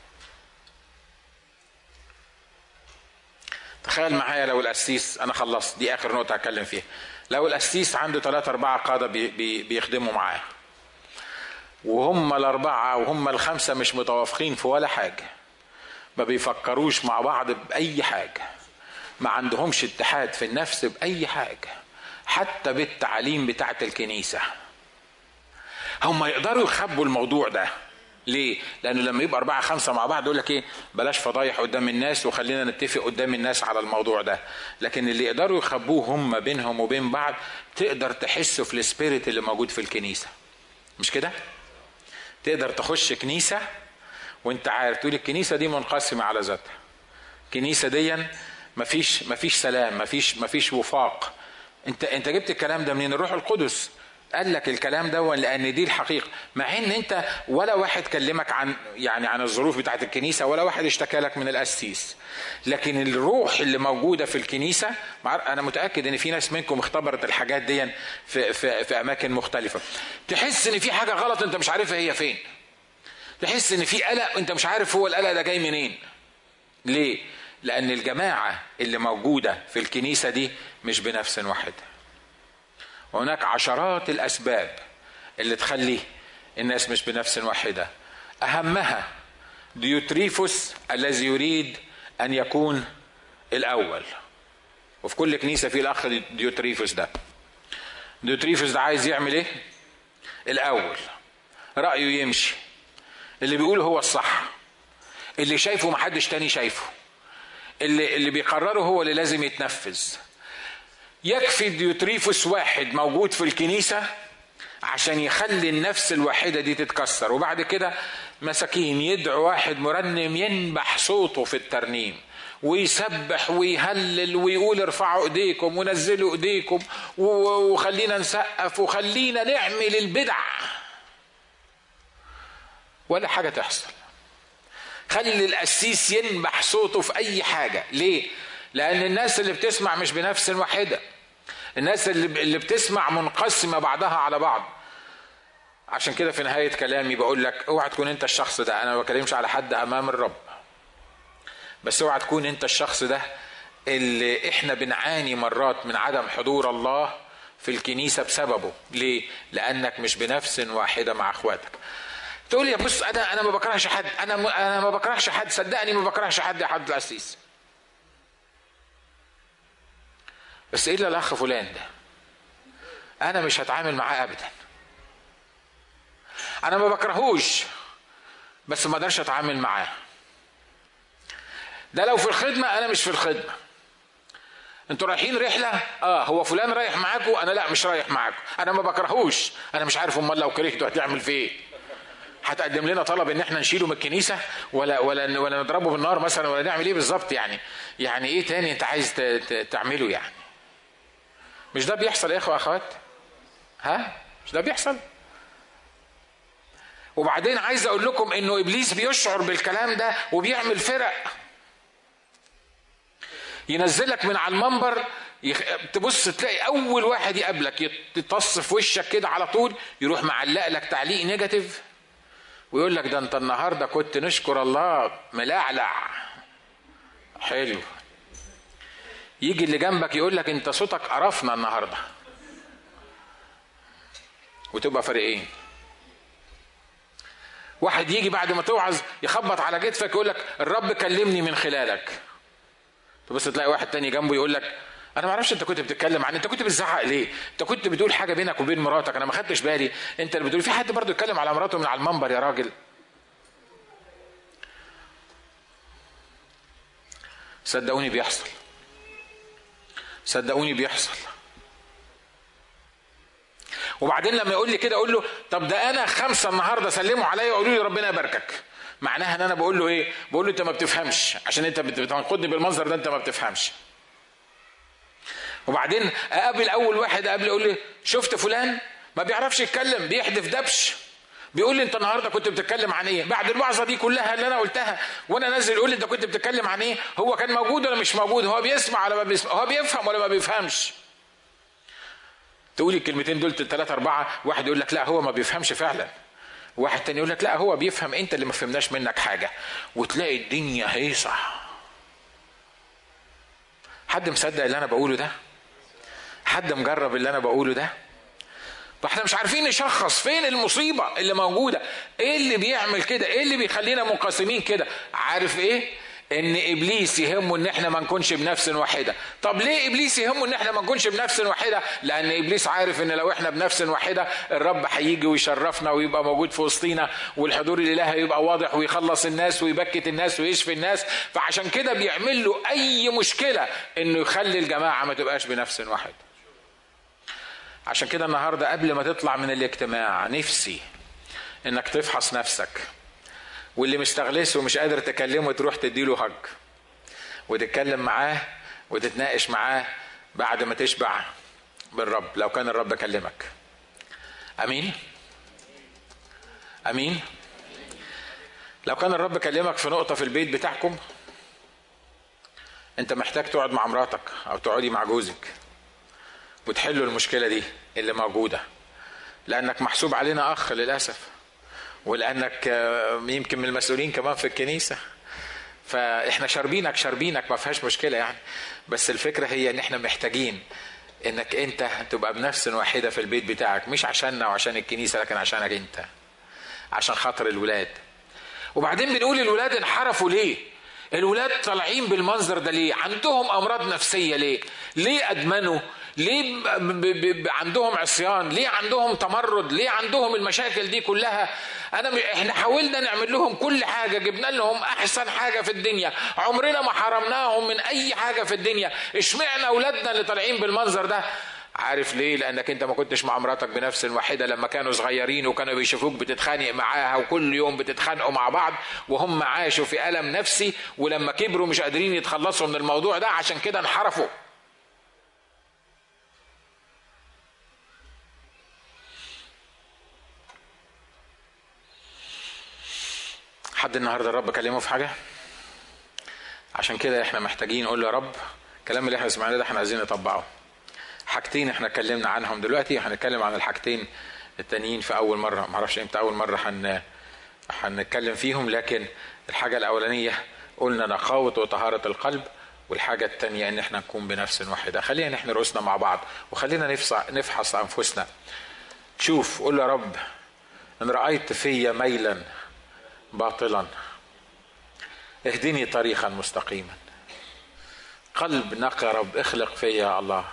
تخيل معايا لو القسيس انا خلصت دي اخر نقطه هتكلم فيها لو القسيس عنده ثلاثة أربعة قادة بي بي بيخدموا معاه وهم الأربعة وهم الخمسة مش متوافقين في ولا حاجة ما بيفكروش مع بعض بأي حاجة ما عندهمش اتحاد في النفس بأي حاجة حتى بالتعليم بتاعة الكنيسة هم يقدروا يخبوا الموضوع ده ليه؟ لأنه لما يبقى أربعة خمسة مع بعض يقول لك إيه؟ بلاش فضايح قدام الناس وخلينا نتفق قدام الناس على الموضوع ده، لكن اللي يقدروا يخبوه هم بينهم وبين بعض تقدر تحسه في السبيريت اللي موجود في الكنيسة. مش كده؟ تقدر تخش كنيسة وأنت عارف تقول الكنيسة دي منقسمة على ذاتها. الكنيسة دي مفيش مفيش سلام، مفيش مفيش وفاق. أنت أنت جبت الكلام ده منين؟ الروح القدس. قال لك الكلام ده لان دي الحقيقه مع ان انت ولا واحد كلمك عن يعني عن الظروف بتاعت الكنيسه ولا واحد اشتكى لك من القسيس لكن الروح اللي موجوده في الكنيسه انا متاكد ان في ناس منكم اختبرت الحاجات دي في في في اماكن مختلفه تحس ان في حاجه غلط انت مش عارفها هي فين تحس ان في قلق انت مش عارف هو القلق ده جاي منين ليه لان الجماعه اللي موجوده في الكنيسه دي مش بنفس واحده وهناك عشرات الاسباب اللي تخلي الناس مش بنفس واحده اهمها ديوتريفوس الذي يريد ان يكون الاول وفي كل كنيسه في الاخ ديوتريفوس ده ديوتريفوس ده عايز يعمل ايه الاول رايه يمشي اللي بيقول هو الصح اللي شايفه محدش تاني شايفه اللي اللي بيقرره هو اللي لازم يتنفذ يكفي ديوتريفوس واحد موجود في الكنيسة عشان يخلي النفس الواحدة دي تتكسر وبعد كده مساكين يدعو واحد مرنم ينبح صوته في الترنيم ويسبح ويهلل ويقول ارفعوا ايديكم ونزلوا ايديكم وخلينا نسقف وخلينا نعمل البدع ولا حاجه تحصل خلي القسيس ينبح صوته في اي حاجه ليه لان الناس اللي بتسمع مش بنفس واحده الناس اللي اللي بتسمع منقسمه بعضها على بعض عشان كده في نهايه كلامي بقول لك اوعى تكون انت الشخص ده انا ما بكلمش على حد امام الرب بس اوعى تكون انت الشخص ده اللي احنا بنعاني مرات من عدم حضور الله في الكنيسه بسببه ليه لانك مش بنفس واحده مع اخواتك تقول يا بص انا انا ما بكرهش حد انا انا ما بكرهش حد صدقني ما بكرهش حد يا حد العسيس بس الا الاخ فلان ده انا مش هتعامل معاه ابدا انا ما بكرهوش بس ما اقدرش اتعامل معاه ده لو في الخدمه انا مش في الخدمه انتوا رايحين رحله اه هو فلان رايح معاكم انا لا مش رايح معاكم انا ما بكرهوش انا مش عارف امال لو كرهته هتعمل فيه ايه هتقدم لنا طلب ان احنا نشيله من الكنيسه ولا ولا ولا نضربه بالنار مثلا ولا نعمل ايه بالظبط يعني يعني ايه تاني انت عايز تعمله يعني مش ده بيحصل يا اخوه اخوات ها مش ده بيحصل وبعدين عايز اقول لكم انه ابليس بيشعر بالكلام ده وبيعمل فرق ينزلك من على المنبر يخ... تبص تلاقي اول واحد يقابلك يتص في وشك كده على طول يروح معلق لك تعليق نيجاتيف ويقول لك ده انت النهارده كنت نشكر الله ملعلع حلو يجي اللي جنبك يقول لك انت صوتك قرفنا النهارده وتبقى فريقين واحد يجي بعد ما توعظ يخبط على كتفك يقول لك الرب كلمني من خلالك تبص تلاقي واحد تاني جنبه يقول لك انا ما اعرفش انت كنت بتتكلم عن انت كنت بتزعق ليه انت كنت بتقول حاجه بينك وبين مراتك انا ما خدتش بالي انت اللي بتقول في حد برضه يتكلم على مراته من على المنبر يا راجل صدقوني بيحصل صدقوني بيحصل وبعدين لما يقول لي كده اقول له طب ده انا خمسه النهارده سلموا عليا وقالوا لي ربنا يباركك معناها ان انا بقول له ايه بقول له انت ما بتفهمش عشان انت بتنقدني بالمنظر ده انت ما بتفهمش وبعدين اقابل اول واحد قبل يقول لي شفت فلان ما بيعرفش يتكلم بيحدف دبش بيقول لي انت النهارده كنت بتتكلم عن ايه بعد الوعظه دي كلها اللي انا قلتها وانا نازل يقول لي انت كنت بتتكلم عن ايه هو كان موجود ولا مش موجود هو بيسمع ولا ما بيسمع هو بيفهم ولا ما بيفهمش تقولي الكلمتين دول ثلاثة أربعة واحد يقول لك لا هو ما بيفهمش فعلا واحد تاني يقول لك لا هو بيفهم انت اللي ما فهمناش منك حاجة وتلاقي الدنيا هيصة حد مصدق اللي انا بقوله ده حد مجرب اللي انا بقوله ده فاحنا مش عارفين نشخص فين المصيبة اللي موجودة ايه اللي بيعمل كده ايه اللي بيخلينا منقسمين كده عارف ايه ان ابليس يهمه ان احنا ما نكونش بنفس واحده طب ليه ابليس يهمه ان احنا ما نكونش بنفس واحده لان ابليس عارف ان لو احنا بنفس واحده الرب هيجي ويشرفنا ويبقى موجود في وسطينا والحضور الالهي يبقى واضح ويخلص الناس ويبكت الناس ويشفي الناس فعشان كده بيعمل له اي مشكله انه يخلي الجماعه ما تبقاش بنفس واحده عشان كده النهارده قبل ما تطلع من الاجتماع نفسي انك تفحص نفسك واللي مستغلسه ومش قادر تكلمه تروح تديله هج وتتكلم معاه وتتناقش معاه بعد ما تشبع بالرب لو كان الرب كلمك امين امين لو كان الرب كلمك في نقطة في البيت بتاعكم انت محتاج تقعد مع مراتك او تقعدي مع جوزك وتحلوا المشكلة دي اللي موجودة لانك محسوب علينا اخ للاسف ولانك يمكن من المسؤولين كمان في الكنيسه فاحنا شاربينك شاربينك ما فيهاش مشكله يعني بس الفكره هي ان احنا محتاجين انك انت تبقى بنفس واحده في البيت بتاعك مش عشاننا وعشان الكنيسه لكن عشانك انت عشان خاطر الولاد وبعدين بنقول الولاد انحرفوا ليه الولاد طالعين بالمنظر ده ليه عندهم امراض نفسيه ليه ليه ادمنوا ليه ب ب ب عندهم عصيان ليه عندهم تمرد ليه عندهم المشاكل دي كلها انا احنا حاولنا نعمل لهم كل حاجه جبنا لهم احسن حاجه في الدنيا عمرنا ما حرمناهم من اي حاجه في الدنيا اشمعنا اولادنا اللي طالعين بالمنظر ده عارف ليه لانك انت ما كنتش مع مراتك بنفس واحده لما كانوا صغيرين وكانوا بيشوفوك بتتخانق معاها وكل يوم بتتخانقوا مع بعض وهم عاشوا في الم نفسي ولما كبروا مش قادرين يتخلصوا من الموضوع ده عشان كده انحرفوا حد النهارده الرب كلمه في حاجه عشان كده احنا محتاجين نقول له يا رب الكلام اللي احنا سمعناه ده احنا عايزين نطبقه حاجتين احنا اتكلمنا عنهم دلوقتي هنتكلم عن الحاجتين التانيين في اول مره معرفش امتى اول مره هن هنتكلم فيهم لكن الحاجه الاولانيه قلنا نقاوه وطهاره القلب والحاجه التانيه ان احنا نكون بنفس واحده خلينا نحن رؤوسنا مع بعض وخلينا نفحص انفسنا شوف قول يا رب ان رايت في ميلا باطلا اهدني طريقا مستقيما قلب نقي رب اخلق فيا يا الله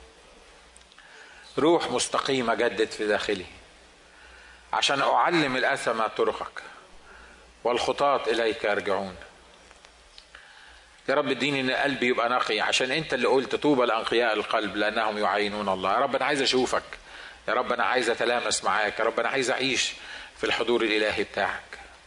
روح مستقيمه جدد في داخلي عشان اعلم الاثم طرقك والخطاة اليك يرجعون يا رب اديني ان قلبي يبقى نقي عشان انت اللي قلت طوبى لانقياء القلب لانهم يعينون الله يا رب انا عايز اشوفك يا رب انا عايز اتلامس معاك يا رب انا عايز اعيش في الحضور الالهي بتاعك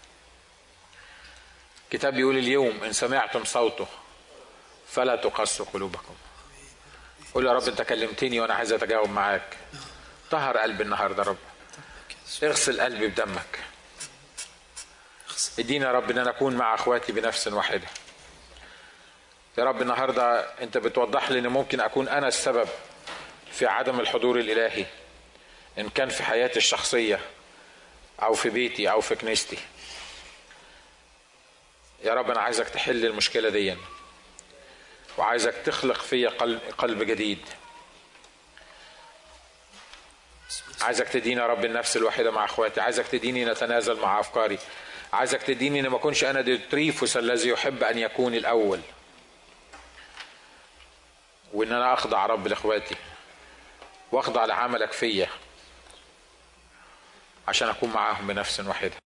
كتاب بيقول اليوم ان سمعتم صوته فلا تقسوا قلوبكم قول يا رب انت كلمتني وانا عايز اتجاوب معاك طهر قلبي النهارده يا رب اغسل قلبي بدمك ادينا يا رب ان انا اكون مع اخواتي بنفس واحده يا رب النهارده انت بتوضح لي ان ممكن اكون انا السبب في عدم الحضور الالهي ان كان في حياتي الشخصيه او في بيتي او في كنيستي يا رب انا عايزك تحل المشكله دي وعايزك تخلق فيا قلب, قلب جديد عايزك تديني يا رب النفس الواحدة مع اخواتي عايزك تديني نتنازل مع افكاري عايزك تديني ان ما اكونش انا ديوتريفوس الذي يحب ان يكون الاول وان انا اخضع رب لاخواتي واخضع لعملك فيا عشان اكون معاهم بنفس واحده